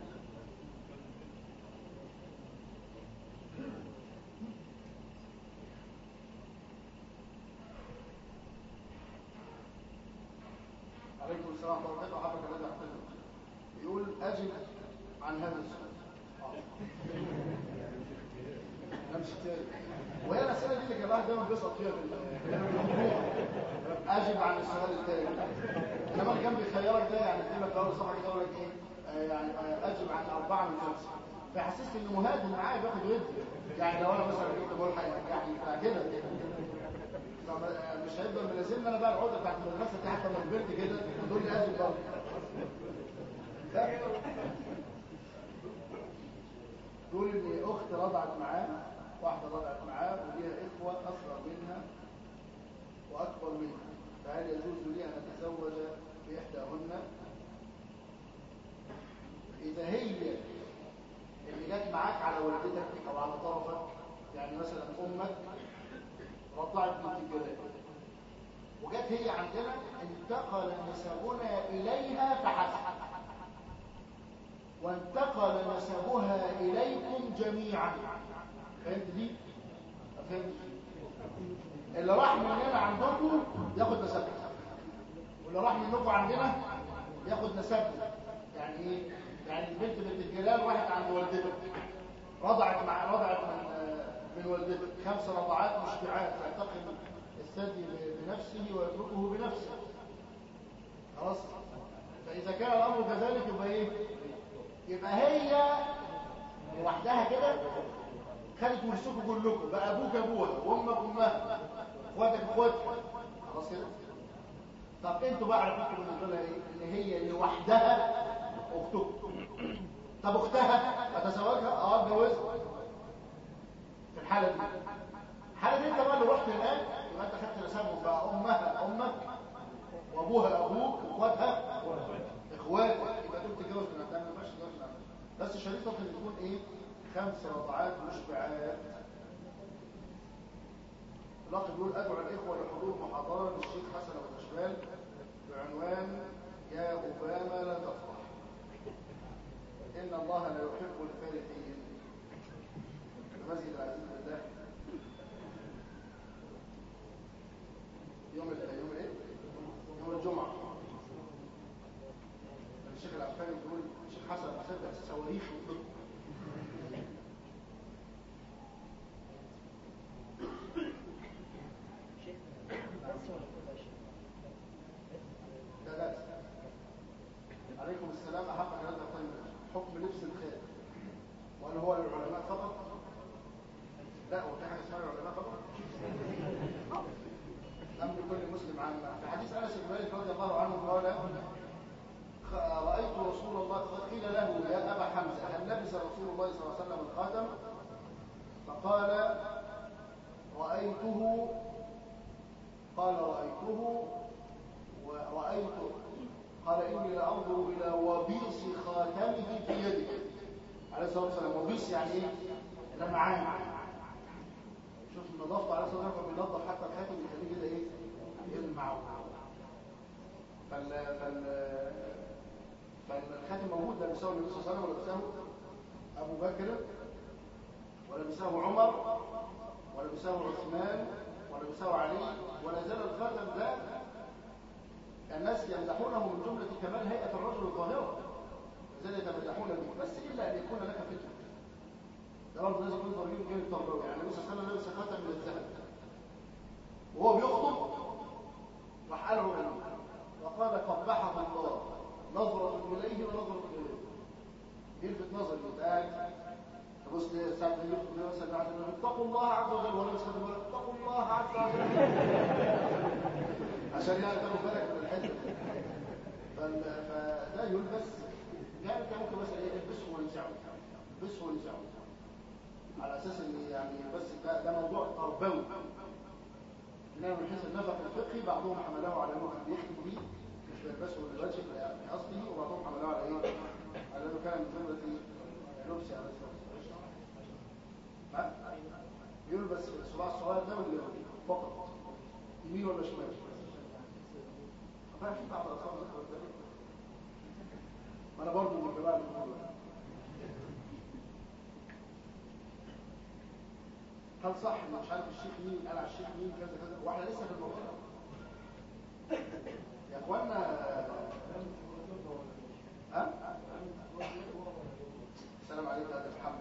عليكم السلام ورحمه الله وبركاته حضرتك الذي اعتذر يقول اجب عن هذا السؤال آه. امشي تاني وهي الاسئله دي اللي كان الواحد دايما بيسقط فيها في ال- اجب عن السؤال الثاني انما اللي كان بيخيرك ده يعني يدي لك اول صفحه كده يقول لك ايه آه، يعني آه، اجب عن اربعه من خمسه فحسست انه مهاجم معايا بياخد ودي يعني لو انا مثلا كنت بقول هينجحني بتاع كده فما- مش هيفضل ملازمني انا بقى العقده بتاعت المدرسه دي حتى لما كبرت كده تقول لي ادي برضه لا تقول ان اخت رضعت معاه واحده رضعت معاه وليها اخوه اصغر منها واكبر منها فهل يجوز لي ان اتزوج باحداهن اذا هي اللي جت معاك على والدتك او على طرفك يعني مثلا امك رضعت بنت الجلال وجت هي عندنا انتقل نسبنا اليها فحسب وانتقل نسبها اليكم جميعا فهمت دي فهمت اللي راح مننا عندكم ياخد نسبها واللي راح منكم عندنا ياخد نسبها يعني ايه يعني البنت بنت الجلال راحت عند والدتك رضعت مع رضعت من من والدتك خمس رضعات مشبعات تعتقد الثدي بنفسه ويتركه بنفسه خلاص فاذا كان الامر كذلك يبقى ايه يبقى هي لوحدها كده خدت ورثكم كلكم بقى ابوك ابوها وامك امها اخواتك اخواتها خلاص كده طب انتوا بقى عرفتوا بالنسبه لها ايه ان هي لوحدها اختكم طب اختها اتزوجها اه اتجوزها في الحاله دي الحاله دي انت بقى اللي رحت هناك يبقى انت خدت نسبهم بقى امها امك وابوها ابوك اخواتها اخواتك يبقى دول تتجوز من عندها ما ينفعش تتجوز من عندها بس شريطه ان تكون ايه خمس رضعات مشبعات الاخ بيقول ادعو الاخوه لحضور محاضره للشيخ حسن ابو تشمال بعنوان يا اوباما لا تفرح ان الله لا يحب الفارحين المسجد العزيز بالله يوم ال- يوم ايه يوم الجمعه الشيخ العفاني بيقول الشيخ حسن مصدق الصواريخ وكده لا لا عليكم السلام أحق كلام طيب حكم لبس الخير وهل هو للعلماء فقط؟ لا هو في حاجة اسمها للعلماء فقط؟ أم لكل مسلم عامة في حديث أنس بن مالك رضي الله عنه قال خ- رأيت رسول الله قيل له يا أبا حمزة هل لبس رسول الله صلى الله عليه وسلم الخاتم؟ فقال رأيته قال رأيته ورأيته قال إني لأنظر إلى وبيص خاتمه في يدك عليه الصلاة والسلام وبيص يعني إيه؟ لمعان شوف النظافة عليه الصلاة والسلام بينظف حتى الخاتم يخليه كده إيه؟ يلمع فال فال فالخاتم موجود لبسه النبي صلى الله عليه وسلم ولبسه أبو بكر ولبسه عمر ولبسه عثمان ولبسه علي ولا زال الخاتم ده الناس يمدحونه من جملة كمال هيئة الرجل الظاهرة لذلك يتمدحون به بس إلا أن يكون لك فتنة ده برضه لازم يكون ضريب غير التربوي يعني النبي صلى الله عليه وسلم لبس خاتم من الذهب وهو بيخطب راح قال له وقال قبحه الله نظرة إليه ونظرة إليه يلفت نظري قاعد تبص ساعة ما يخطب مثلا قاعد يقول اتقوا الله عز وجل ولا يسأل يقول اتقوا الله عز وجل عشان يعني تاخد بالك من الحته دي فال- فده يلبس يعني انت ممكن مثلا ايه البسه وينزعه البسه وينزعه على اساس ان يعني بس ده, ده موضوع تربوي انما من حيث النفق الفقهي بعضهم حمله على انه كان بيختم بيه مش بيلبسه للوجه يعني اصله وبعضهم حمله على ايه؟ على انه كان من جمله لبس على الصلاه والسلام ها؟ يلبس الصباع الصغير ده ولا فقط يمين ولا شمال؟ ما في بعض الاطفال ذكروا ذلك ما انا برضه من الجماعه اللي بيقولوا هل صح ان مش عارف الشيخ مين قال على الشيخ مين كذا كذا واحنا لسه في الموضوع ده. يا اخوانا ها السلام عليكم يا محمد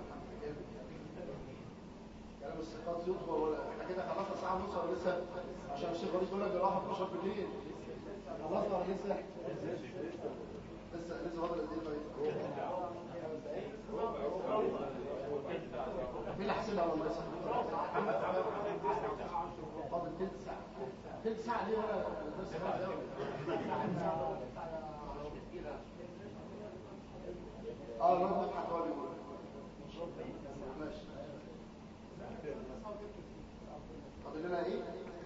كلام الثقات يطهر ولا احنا كده خلصنا الساعه ونص ولا لسه عشان الشيخ وليد يقول لك ده راح 12 بالليل خلصنا ولا لسه لسه لسه فاضل قد ايه طيب مين اللي حاسبها ولا لسه؟ فاضل تلت ساعة تلت ساعة ليه ولا بس اه لا نضحك هو اللي يقول ماشي فاضل لنا ايه؟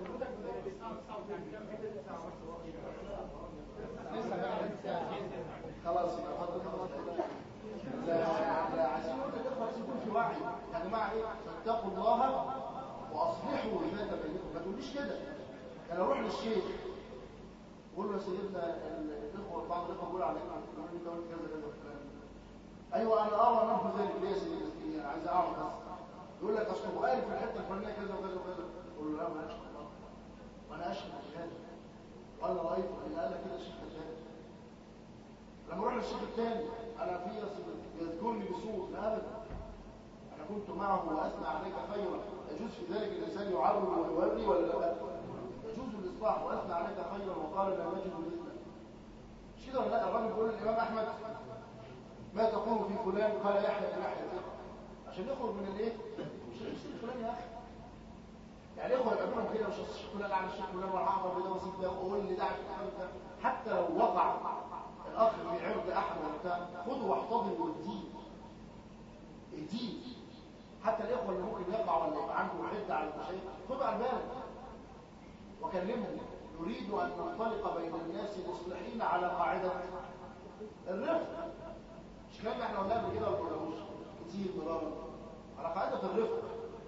خلاص يبقى فاضل خلاص لا لا عايزين نقول للاخوه لازم يكون في وعي يا جماعه ايه اتقوا الله واصلحوا ذات بينكم ما تقوليش كده انا اروح للشيخ قول له يا سيدنا الاخوه بعض الاخوه بيقول عليك يقول لي انت قلت كذا كذا فلان ايوه انا ارى نحو ذلك ليه يا سيدي انا عايز اعرف بس يقول لك اصل هو قال في الحته الفلانيه كذا وكذا وكذا قول له لا ما اشهد الله وانا اشهد بهذا وانا رايت ان قال كده الشيخ الثاني لما اروح للشيخ الثاني انا في يذكرني بسوء لا ابدا انا كنت معه واثنى عليك خيرا يجوز في ذلك الانسان يعرض ويوري ولا لا يجوز الاصلاح واثنى عليك خيرا وقال لا نجد مثلك مش كده ولا لا الراجل بيقول للامام احمد ما تقول في فلان قال يحيى بن يحيى ثقه عشان يخرج من الايه مش الشيخ فلان يا اخي يعني اخوه يقابلهم كده مش الشيخ فلان على الشيخ فلان ولا اعرف ده وسيب ده وقول لي ده عشان ده حتى لو وقع الاخ في عرض احد ولا بتاع خده واحتضن واديه اديه حتى الاخوه اللي ممكن يقع ولا يبقى عنده حده على المشايخ خده على بالك وكلمهم نريد ان ننطلق بين الناس مصلحين على قاعده الرفق مش كلام احنا قلناه قبل كده ولا قلناهوش كتير مرارا على قاعده الرفق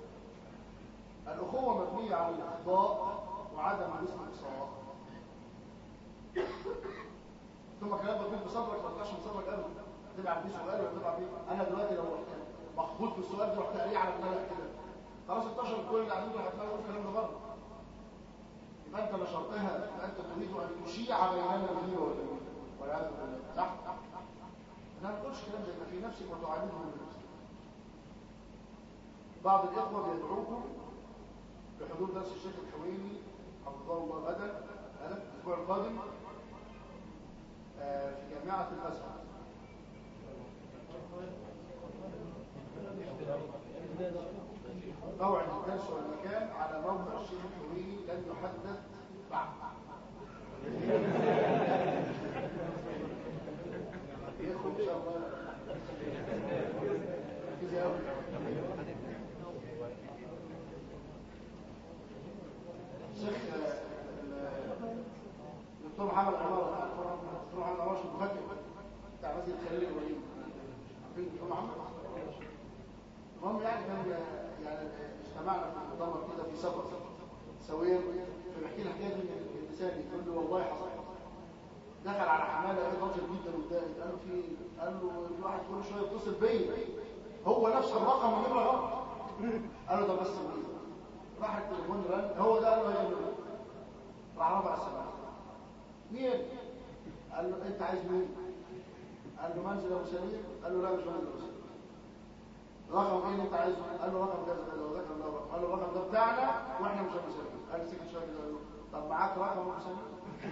الاخوه مبنيه على الاخضاء وعدم الاستقصاء ثم كلام بيكون بصدرك ما تطلعش من صدرك ابدا تبع بيه سؤال ولا تبع بيه انا دلوقتي لو رحت مخبوط في السؤال ده رحت قاريه على دماغك كده خلاص انتشر كل اللي قاعدين دول هتلاقوا الكلام ده بره يبقى انت نشرتها يبقى انت تريد ان تشيع بيننا الغيره والغيره والعياذ بالله صح؟ انا ما بقولش كلام زي ما في نفسك وتعالجه من نفسك بعض الاخوه بيدعوكم لحضور درس الشيخ الحويني حفظه الله غدا هذا الاسبوع القادم آه في جامعه الازهر موعد الدرس والمكان على موقع الشيخ الحويني لن يحدد بعد يدخل ان شاء الله كده قوي شيخ الدكتور محمد عمار الدكتور محمد عمار شو مفكر بتاع مسجد خليل ابراهيم عارفين الدكتور محمد المهم يعني كان يعني اجتمعنا في مؤتمر كده في سفر سوير فبحكي لي الحكايه دي من لساني يقول له والله حصل دخل على حماله ايه ضجر جدا قدامي قال له في قال له في واحد كل شويه يتصل بيا هو نفس الرقم ونمره غلط قال له ده بس بيه راح التليفون رن هو ده قال له يا ابني راح رفع السماعه مين قال له انت عايز مين قال له منزل ابو سليم قال له لا مش منزل ابو سليم رقم ايه اللي انت عايزه قال له رقم كذا كذا وذكر له رقم قال له الرقم ده بتاعنا واحنا مش ابو سليم قال له سكت شويه كده قال له طب معاك رقم ابو سليم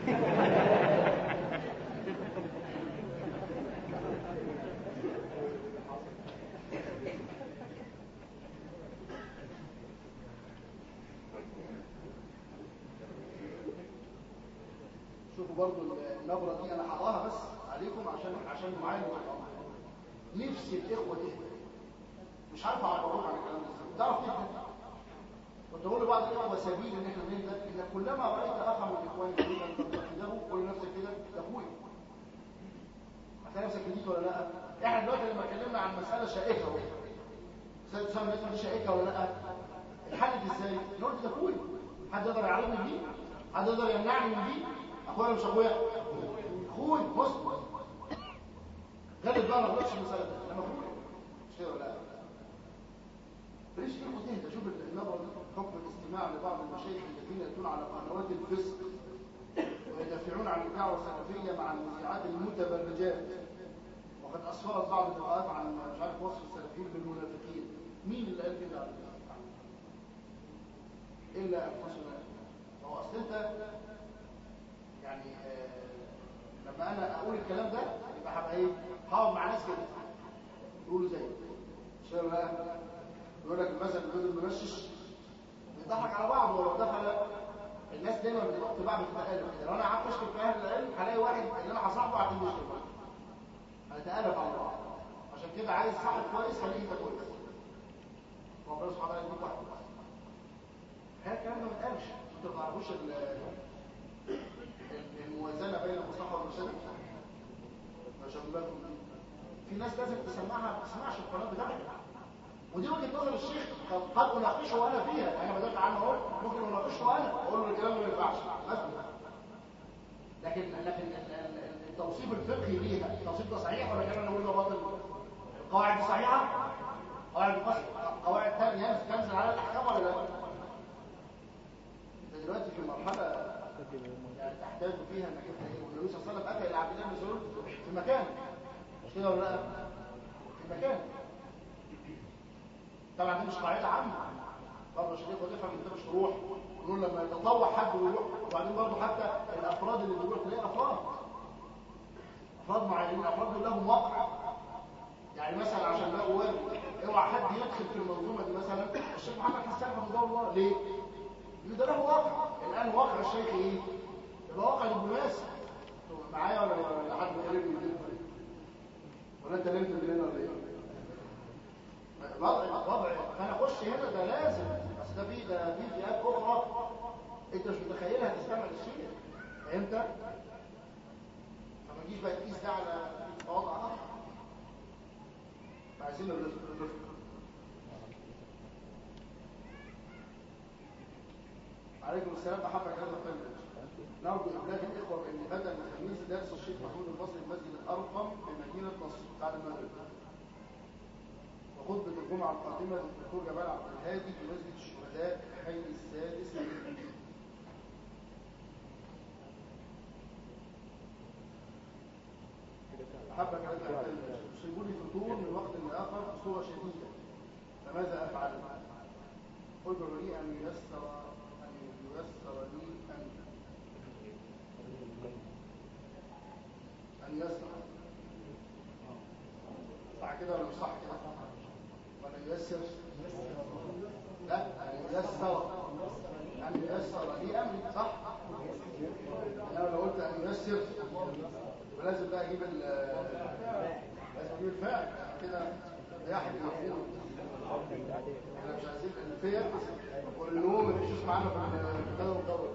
شوفوا برضو النبرة دي انا هقراها بس عليكم عشان عشان معايا نفسي الاخوة تهدى مش عارف اعبرهم عن الكلام ده تعرف تهدى كنت بقول لبعض الاخوة سبيل ان احنا نهدى انك كلما رايت اخا من الاخوان يريد ان تنتقده قول لنفسك كده ده اخويا هتلاقي نفسك جديد ولا لا احنا دلوقتي لما اتكلمنا عن مسألة شائكة اهو مسألة تسمى الاسم دي شائكة ولا لا اتحلت ازاي؟ نقول ده اخويا حد يقدر يعلمني بيه؟ حد يقدر يمنعني من دي؟ اخويا مش اخويا اخوي مسلم غالب بقى ما غلطش المسألة ده انا اخويا مش كده ولا لا ليش تاخد تهدى شوف النظرة دي حكم الاستماع لبعض المشايخ الذين يأتون على قنوات الفسق ويدافعون عن الدعوة السلفية مع المذيعات المتبرجات وقد أسفرت بعض اللقاءات عن مش عارف وصف السلفيين بالمنافقين مين اللي قال كده على إلا أنفسنا هو أصل أنت يعني آه لما أنا أقول الكلام ده يبقى هبقى إيه؟ هقعد مع ناس كده يقولوا زي مش كده ولا لا يقول لك مثلا الجزء الممشش بيضحك على بعض ولو دخل الناس دايما بتحط بعض بتتقالب كده لو انا قعدت اشكر في اهل العلم هلاقي واحد اللي انا هصاحبه عشان يشكر معاه هنتقالب على بعض عشان كده عايز صاحب كويس خليه انت كويس ربنا سبحانه وتعالى يديك واحد كويس هل الكلام ده ما اتقالش انتوا ما تعرفوش ال- ال- الموازنه بين المصلحه والمفسده عشان بالكم في ناس لازم تسمعها ما تسمعش القناه بتاعتها ودي وجهه نظر الشيخ قد قد اناقشه انا فيها انا بدات عنه اهو ممكن اناقشه انا اقول له الكلام ما ينفعش مثلا لكن لكن ال- ال- التوصيف الفقهي ليها التوصيف ده صحيح ولا كان انا بقول ده باطل القواعد دي صحيحه قواعد الفصل قواعد ثانيه تنزل على الاحكام ولا لا انت دلوقتي في مرحله يعني تحتاج فيها انك انت ايه والنبي صلى الله عليه وسلم اتى الى عبد الله بن مسعود في مكان مش كده ولا لا في مكان طبعا دي مش قاعده عامه برضه عشان كده تفهم ان ده مش روح نقول لما يتطوع حد ويروح وبعدين برضه حتى الافراد اللي بيروح تلاقي افراد افراد معينين افراد دول لهم وقع يعني مثلا عشان ده وارد اوعى حد يدخل في المنظومه دي مثلا الشيخ محمد حسان حفظه الله ليه؟ لان ده له واقع الان واقع الشيخ ايه؟ يبقى واقع دبلوماسي معايا ولا ولا حد غريب من ولا انت نمت من هنا ولا ايه؟ وضع وضع فانا اخش هنا ده لازم بس ده في ده في فئات اخرى انت مش متخيلها تستمع للشيء فهمت؟ فما تجيش بقى تقيس ده على وضع اخر فعايزين الرفق الرفق عليكم السلام احبك هذا الفيلم نرجو ابلاغ الاخوه بان غدا الخميس درس الشيخ محمود البصري المسجد الارقم بمدينه نصر بعد المغرب وخطبه الجمعه القادمه للدكتور جمال عبد الهادي في مسجد الشهداء الحي السادس من أحبك أن تعتمد يصيبني فتور من وقت لآخر بصورة شديدة فماذا أفعل؟ ادعو لي أن ييسر أن ييسر لي أن أن يسر صح كده ولا مش صح كده؟ ولا ييسر؟ لا أن ييسر أن ييسر لي أمري صح؟ أنا لو قلت أن ييسر يبقى لازم بقى اجيب ال لازم اجيب الفاعل كده يحيى المفعول احنا مش عايزين الفيل والنوم مفيش اسم عنه في الكتاب المقرر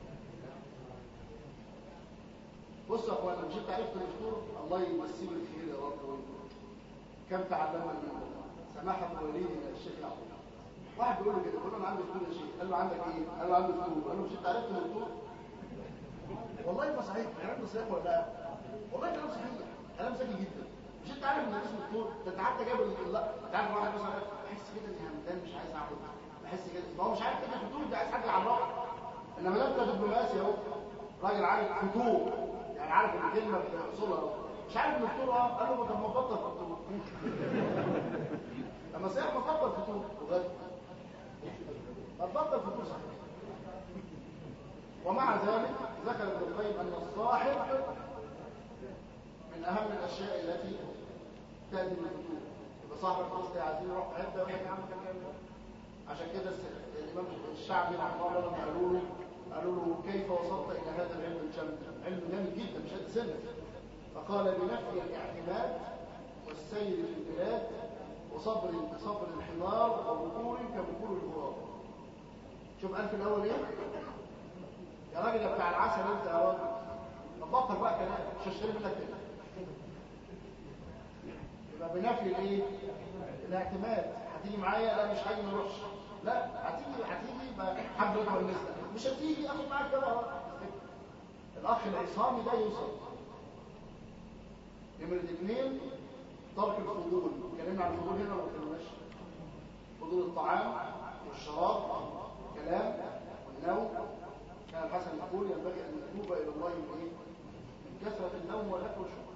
بص يا اخوانا مش انت عرفت الدكتور الله يمسيه بالخير يا رب وينكم كم تعلمنا منه سماحه وليدنا الشيخ يعقوب واحد بيقول له كده بيقول له انا عندي دكتور يا شيخ قال له عندك ايه؟ قال له عندي دكتور قال له مش انت عرفت الدكتور والله ما صحيح الكلام ده صحيح ولا لا والله كلام صحيح كلام ذكي جدا مش انت عارف ان اسمه دكتور ده انت حتى جايب ال- لا انت عارف واحد مثلا بحس كده اني همدان مش عايز اعمل بحس كده ما هو مش عارف كده دكتور ده عايز حد يعرفه انما ده انت دبلوماسي اهو راجل عارف فتور يعني عارف الكلمه بتحصلها اهو مش عارف الدكتور اه قال له طب ما تبطل فتور لما صحيح ما تبطل فتور وغد ما تبطل فتور صحيح ومع ذلك ذكر ابن القيم ان الصاحب من اهم الاشياء التي تاتي بالفتور يبقى صاحب القصد عايزين يروح في حته يقول لك يا عم كان يعمل إيه؟ عشان كده الس- الامام الشعبي رحمه الله لما قالوا له قالوا له كيف وصلت الى هذا العلم الجامد علم جامد جدا مش قد سنه فقال بنفي الاعتماد والسير في البلاد وصبر بصبر الحمار وبكور كبكور الغراب شوف قال في الاول ايه يا راجل يا بتاع العسل انت يا راجل طب بطل بقى كلام مش هشتري منك كده يبقى بنفي الايه الاعتماد هتيجي معايا لا مش هاجي ما اروحش لا هتيجي هتيجي يبقى الحمد لله والنسبه مش هتيجي اخد معاك كده أهو. الاخ العصامي ده يوصل نمرة اثنين ترك الفضول اتكلمنا عن الفضول هنا ولا ما اتكلمناش فضول الطعام والشراب والكلام والنوم كان الحسن يقول ينبغي ان نتوب الى الله من ايه؟ من كثره النوم والاكل والشرب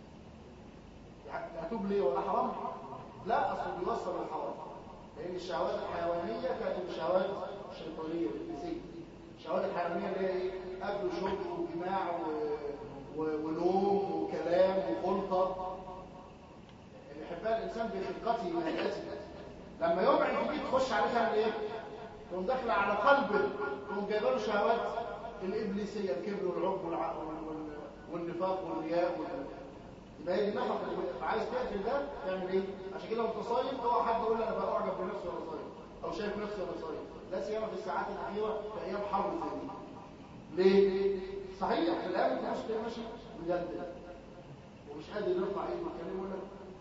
يعني اتوب ليه ولا حرام؟ لا اصل بيوصل للحرام لان الشهوات الحيوانيه تاتي بالشهوات الشيطانيه الابليسيه الشهوات الحيوانيه اللي هي ايه؟ اكل وشرب وجماع و... و... ونوم وكلام وخلطه اللي يحب يحبها الانسان بخلقته وهيئته لما يمعن فيك تخش عليه تعمل ايه تقوم داخله على قلبه تقوم جايبه له شهوات الابليسيه الكبر والعجب والع- وال- وال- والنفاق والرياء وال- يبقى هي دي النفقه اللي بت- فعايز تقتل ده تعمل ايه عشان كده وانت صايم اوعى حد يقول لي انا بقى اعجب بنفسي وانا صايم او شايف نفسي وانا صايم لا سيما في الساعات الاخيره في ايام حر زي دي ليه صحيح في الايام انت مش تلاقي ماشي مجدد ومش قادر يرفع ايده ويتكلم يقول لك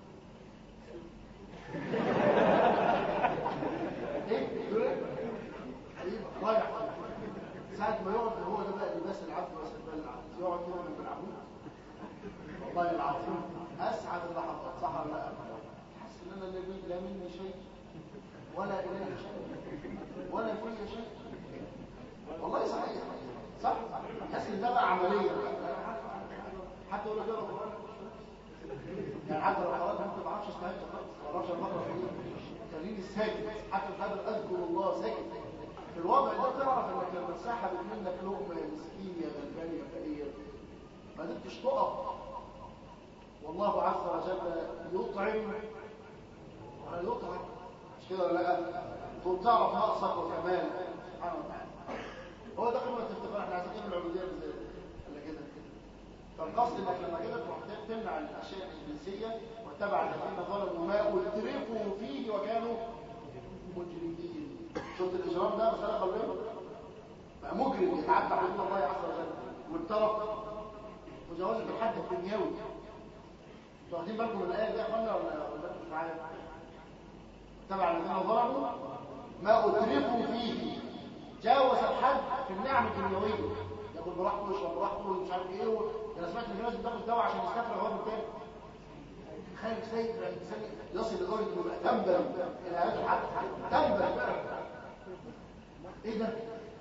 ايه يقول لك حبيبي رايح ساعة ما يقعد هو ده بقى لباس العبد وسلمان العبد يقعد كده من العبود والله العظيم اسعد اللحظات صح ولا لا حاسس ان انا لا بي- لا مني شيء ولا الي شيء ولا في شيء والله صحيح صح حاسس ان ده بقى عمليه حتى يقول لك يلا القران يعني حتى لو خلاص انت ما بعرفش استعد خالص ما بعرفش المره دي خليني ساكت حتى مش قادر اذكر الله ساكت في الوضع ده تعرف انك لما اتسحبت منك لقمه يا مسكين يا غلبان يا فقير ما قدرتش تقف والله عز وجل يطعم ولا يطعم مش كده ولا لا تقوم تعرف نقصك وكمالك سبحانه وتعالى هو ده قمه الافتقار احنا عايزين نعمل العبوديه زي ولا كده فالقصد انك لما كده تروح تمنع الاشياء الجنسيه واتبع الذين ظلموا ما اترفوا فيه وكانوا مجرمين شفت الاجرام ده مساله قلبيه بقى مجرم يتعدى حدود الله عز وجل والطرف وجواز الحد الدنيوي انتوا واخدين بالكم من الايه دي يا اخوانا ولا ولا انتوا مش معايا تبع الذين ظلموا ما اترفوا فيه جاوز الحد في النعم الدنيويه ياكل براحته ويشرب براحته ومش عارف ايه و... انا سمعت ان في ناس بتاخد دواء عشان يستفرغ هو التاني تخيل سيد الانسان يصل لدرجه انه يبقى تنبل الى هذا الحد تنبل ايه ده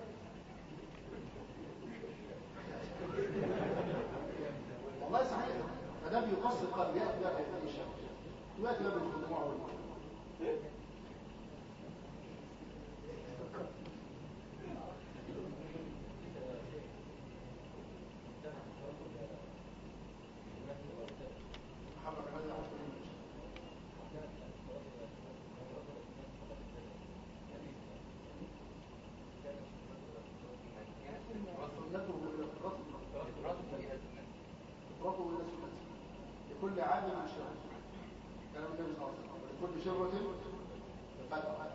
والله صحيح فده بيقص القلب ياتي بقى في الشيء ياتي بقى بالخضوع محمد علي عبد المجيد سنته الى فطرته فطرته الى سنته لكل عام من شر كلام النبي صلى الله عليه وسلم لكل شرة فترة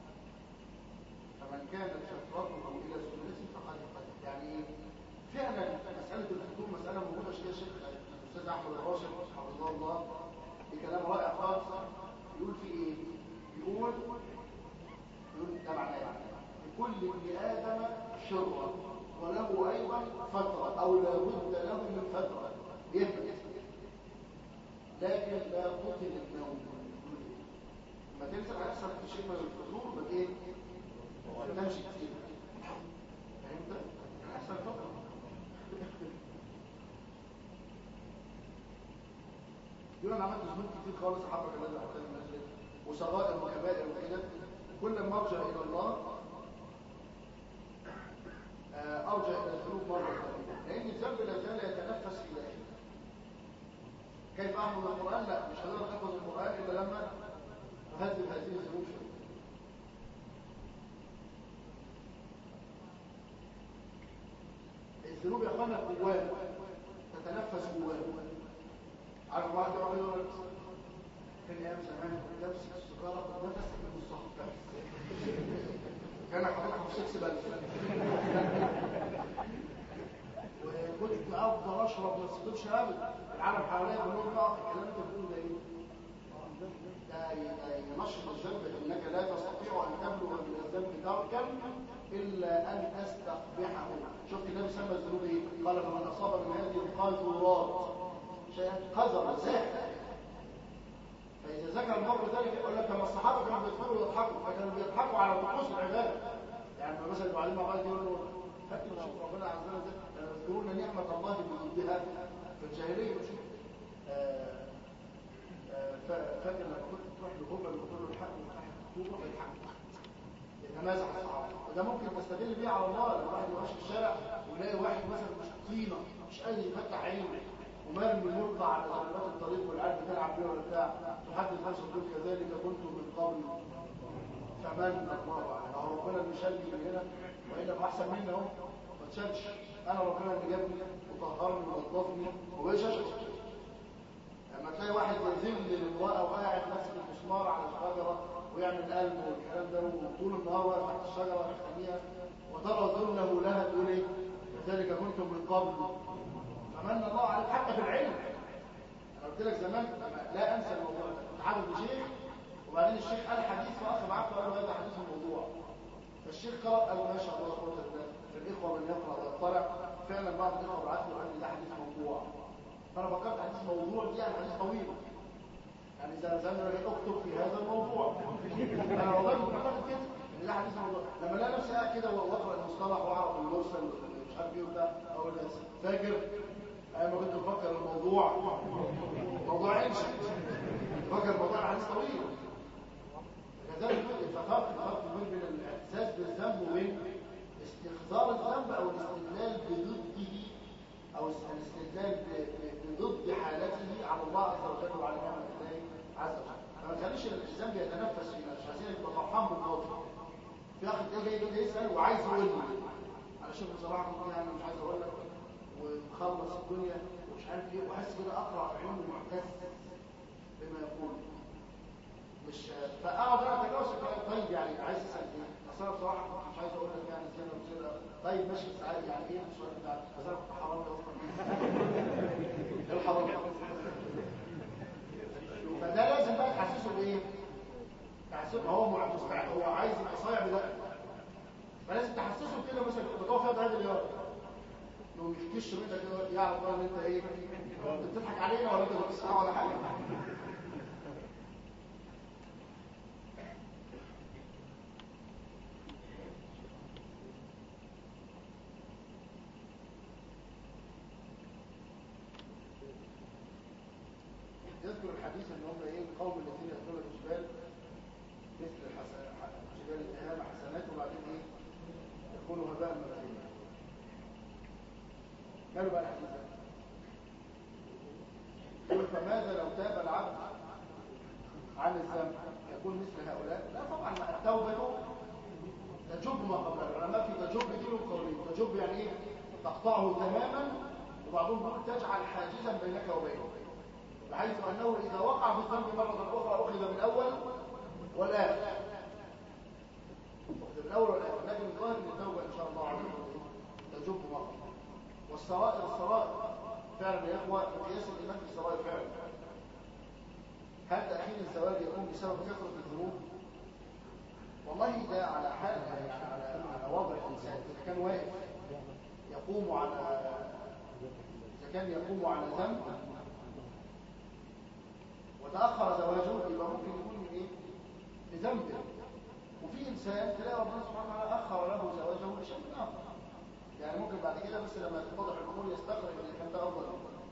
فمن كانت شفرته الى سنتي فقد اهتدى يعني ايه؟ فعلا مسألة الفتور مسألة موجودة شيء شيخ الأستاذ أحمد الراشد حفظه الله بكلام رائع خالص يقول في إيه؟ يقول يقول ده معناه يعني لكل ابن آدم شرة وله أيضا فترة أو لا بد له من فترة يثبت لكن لا قتل النوم ما تنسى هيحصل في شيء من الفتور ما ايه؟ ما تنامش كتير فهمت؟ هيحصل فترة يقول انا عملت ذنوب كتير خالص حبك الذي احسن المسجد وصغائر وكبائر وكده كل ما ارجع الى الله آه، ارجع الى الذنوب مره ثانيه لان الذنب لا زال يتنفس في داخلي كيف احفظ القران لا مش هقدر احفظ القران الا لما اهذب هذه الذنوب شويه الذنوب يا اخوانا جوانا تتنفس جوانا عارف واحد يقعد يقول لك كان ايام زمان كنت امسك السيجاره نفس بالصحف كان حضرتك في سكس بلد وكنت افضل اشرب ما اسكتش ابدا العالم حواليا كلهم بقى الكلام اللي بتقوله ده ايه؟ ده ي- ينشط الذنب انك لا تستطيع ان تبلغ من الذنب تركا الا ان تستقبحه شفت النبي سمى الذنوب ايه؟ قال فمن اصاب من هذه القاذورات شيئا قذر زاح فاذا ذكر المرء ذلك يقول لك لما الصحابه كانوا بيدخلوا ويضحكوا فكانوا بيضحكوا على طقوس العباده يعني لما مثلا يبقوا عليهم بعض يقول له فاكر شوف ربنا عز وجل كانوا يذكرون نعمه الله بضدها في الجاهليه شوف آه، آه، فا- فاكر لما كنت تروح لهبل وتقول له الحق تروح الحق يتمازح الصحابه وده ممكن تستدل بيه على الله لما واحد يمشي في الشارع ويلاقي واحد مثلا مش طينه مش قادر يفتح عينه ومرمي ملقى على ضربات الطريق والعيال بتلعب بيه ولا بتاع تحدث نفسك تقول كذلك كنتم من قبل فمن الله عليه هو ربنا اللي شالني من هنا والا احسن مني اهو ما تشالش انا ربنا اللي جابني وطهرني ونظفني وبقيت اشهد لما تلاقي واحد يذل للمرأة وقاعد ماسك المسمار على الشجرة ويعمل قلب والكلام ده وطول النهار واقف تحت الشجرة تحتميها وترى ذله لها تقول ايه؟ كذلك كنتم من قبل فمن الله عليك حتى في العلم انا قلت لك زمان لا انسى الموضوع ده كنت حافظ لشيخ وبعدين الشيخ قال حديث فاخ بعته قال له هذا حديث الموضوع فالشيخ قرأ قال له ما شاء الله لا قوه الا بالله الاخوه من يقرا ويطلع فعلا بعض الاخوه بعت له قال لي ده حديث موضوع فانا فكرت حديث موضوع دي يعني حديث طويل يعني زي زي ما اكتب في هذا الموضوع انا والله كنت فاكر كده ان ده حديث موضوع لما الاقي نفسي قاعد كده واقرا المصطلح واعرف المرسل مش عارف ايه وبتاع اقول فاكر انا ما كنت بفكر الموضوع موضوع عيش فكر الموضوع حديث طويل كذلك ففرق الفرق بين الاحساس بالذنب وبين استخدار الذنب او الاستدلال بضده او الاستدلال بضد حالته على الله عز وجل وعلى نعمه الله عز وجل فما تخليش الذنب يتنفس فينا مش عايزين يبقى فرحان بالماضي في اخ ده جاي كده يسال وعايز يقول لي انا شوف بصراحه كنت يعني مش عايز اقول لك ومخلص الدنيا ومش عارف ايه واحس كده اقرا في عيونه معتز بما يقول مش فاقعد انا اتجاوز طيب يعني عايز اسال ايه اصل انا بصراحه كنت مش عايز اقول لك يعني كده وكده طيب ماشي بس عادي يعني ايه السؤال بتاع بس انا كنت حرام اصلا ايه الحرام فده لازم بقى تحسسه بايه تحسسه هو مستعد هو عايز يبقى صايع بده فلازم تحسسه كده مثلا بتقف فيها بعيد اليوم لو يفتش منك كده يعرف بقى ان انت ايه انت بتضحك علينا ولا انت بتسمع ولا حاجه يذكر الحديث ان هم ايه القوم الذين يأكلون الجبال مثل الحسن جبال التهامة حسنات وبعدين ايه يكونوا هباء منثورا ماله بقى الحديث ده يقول فماذا لو تاب العبد عن الذنب يكون مثل هؤلاء لا طبعا التوبة تجب ما قبلها العلماء في تجب دي له قولين تجب يعني ايه تقطعه تماما وبعضهم يقول تجعل حاجزا بينك وبينه بحيث أنه إذا وقع في الذنب مرة أخرى أخذ من الأول والآخر أخذ من الأول والآخر لكن الظاهر أن التوبة إن شاء الله عز وجل تجب مرة والسرائر السرائر فعلا يا إخوة مقياس الإيمان في السرائر فعلا هل تأخير الزواج يكون بسبب كثرة الذنوب؟ والله ده على حال يعني على على وضع الإنسان إذا كان واقف يقوم على إذا كان يقوم على ذنب وتأخر زواجه يبقى ممكن يكون من ايه بذنبه وفي انسان تلاقي ربنا سبحانه وتعالى اخر له زواجه لشيء اخر يعني ممكن بعد كده بس لما تتضح الامور يستخرج ان كان ده افضل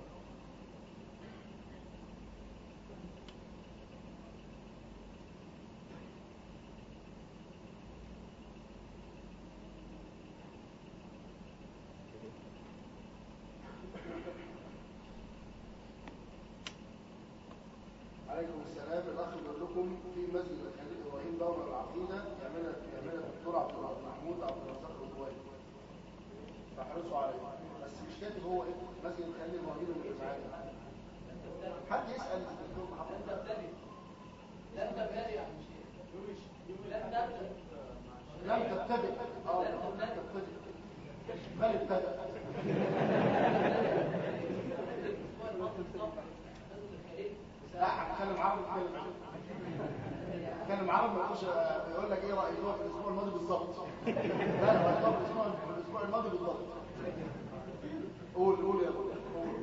عليكم السلام الاخ بيقول لكم في مسجد الخليل ابراهيم دوره العقيده يعملها يعملها الدكتور عبد محمود عبد الرزاق الرضواني فاحرصوا عليه بس مش كاتب هو ايه مسجد الخليل ابراهيم اللي في معانا حد يسال الدكتور محمود لا انت بادئ يا عم شيخ لا تبدا لم تبتدئ اه لم تبتدئ بل ابتدأ لا هنتكلم عربي نتكلم عربي نتكلم عربي ما يقولش يقول لك ايه رايك في الاسبوع الماضي بالظبط لا هو هيطلع في الاسبوع في الاسبوع الماضي بالظبط قول قول يا ابو قول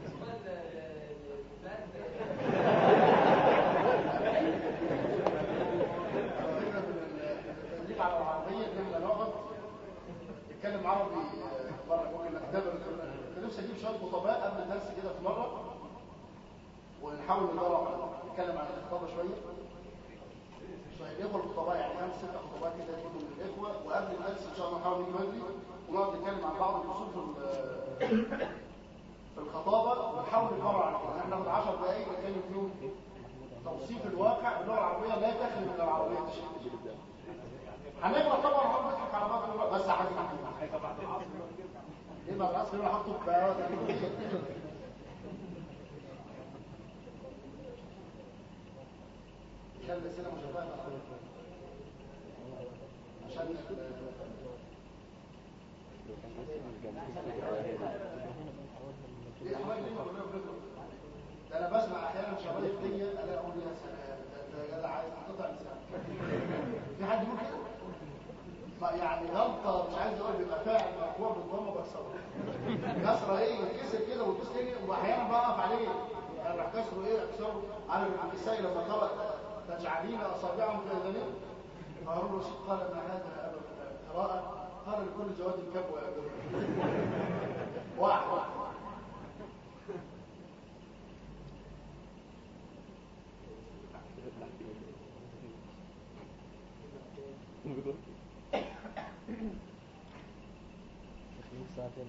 الفكرة في التدريب على العربية ان احنا نقعد نتكلم عربي مرة ممكن نختبر كنت نفسي اجيب شوية خطباء قبل الدرس كده في مرة ونحاول ندرب نتكلم عن الخطابة شوية شوية الإخوة الخطباء يعني خمس ست خطباء كده يكونوا من الإخوة وقبل الدرس إن شاء الله نحاول نيجي بدري ونقعد نتكلم عن بعض الأصول في في الخطابه ونحاول نقرر على كده احنا ناخد 10 دقائق نتكلم فيهم توصيف الواقع باللغه العربيه لا تخلو من العربيه شيء هنقرا طبعا هنقعد نضحك على بعض الوقت، بس عايز هيبقى بعد العصر يقول لك ارجع ليه بعد العصر يقول حطه في عشان الاسئله مشابهه عشان ليه أحوال ليه كلنا بنضرب ده انا بسمع احيانا شباب الدنيا الاقي اقول يا سلام ده انت يا جدع عايز تقطع لسانك في حد يقول كده ما يعني غلطه مش عايز اقول بيبقى فاعل مقوى بالضمه بكسره كسره ايه يتكسر كده وتدوس تاني واحيانا بقف عليه يعني راح كسره ايه اكسره عارف الكسائي لما قرأ تجعلين اصابعهم في اذانهم هارون الرشيد قال ما هذا يا ابا قراءه قال لكل جواد كبوه يا ابا واحد واحد ساعتين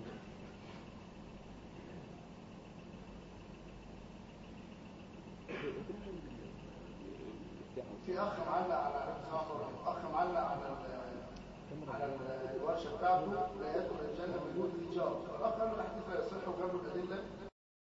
في اخ معلق على اخ معلق على ال- على ال- الورشه بتاعته لا يدخل الجنه بدون ايجار الاخ قال له الاحاديث لا يصح وجاب له الادله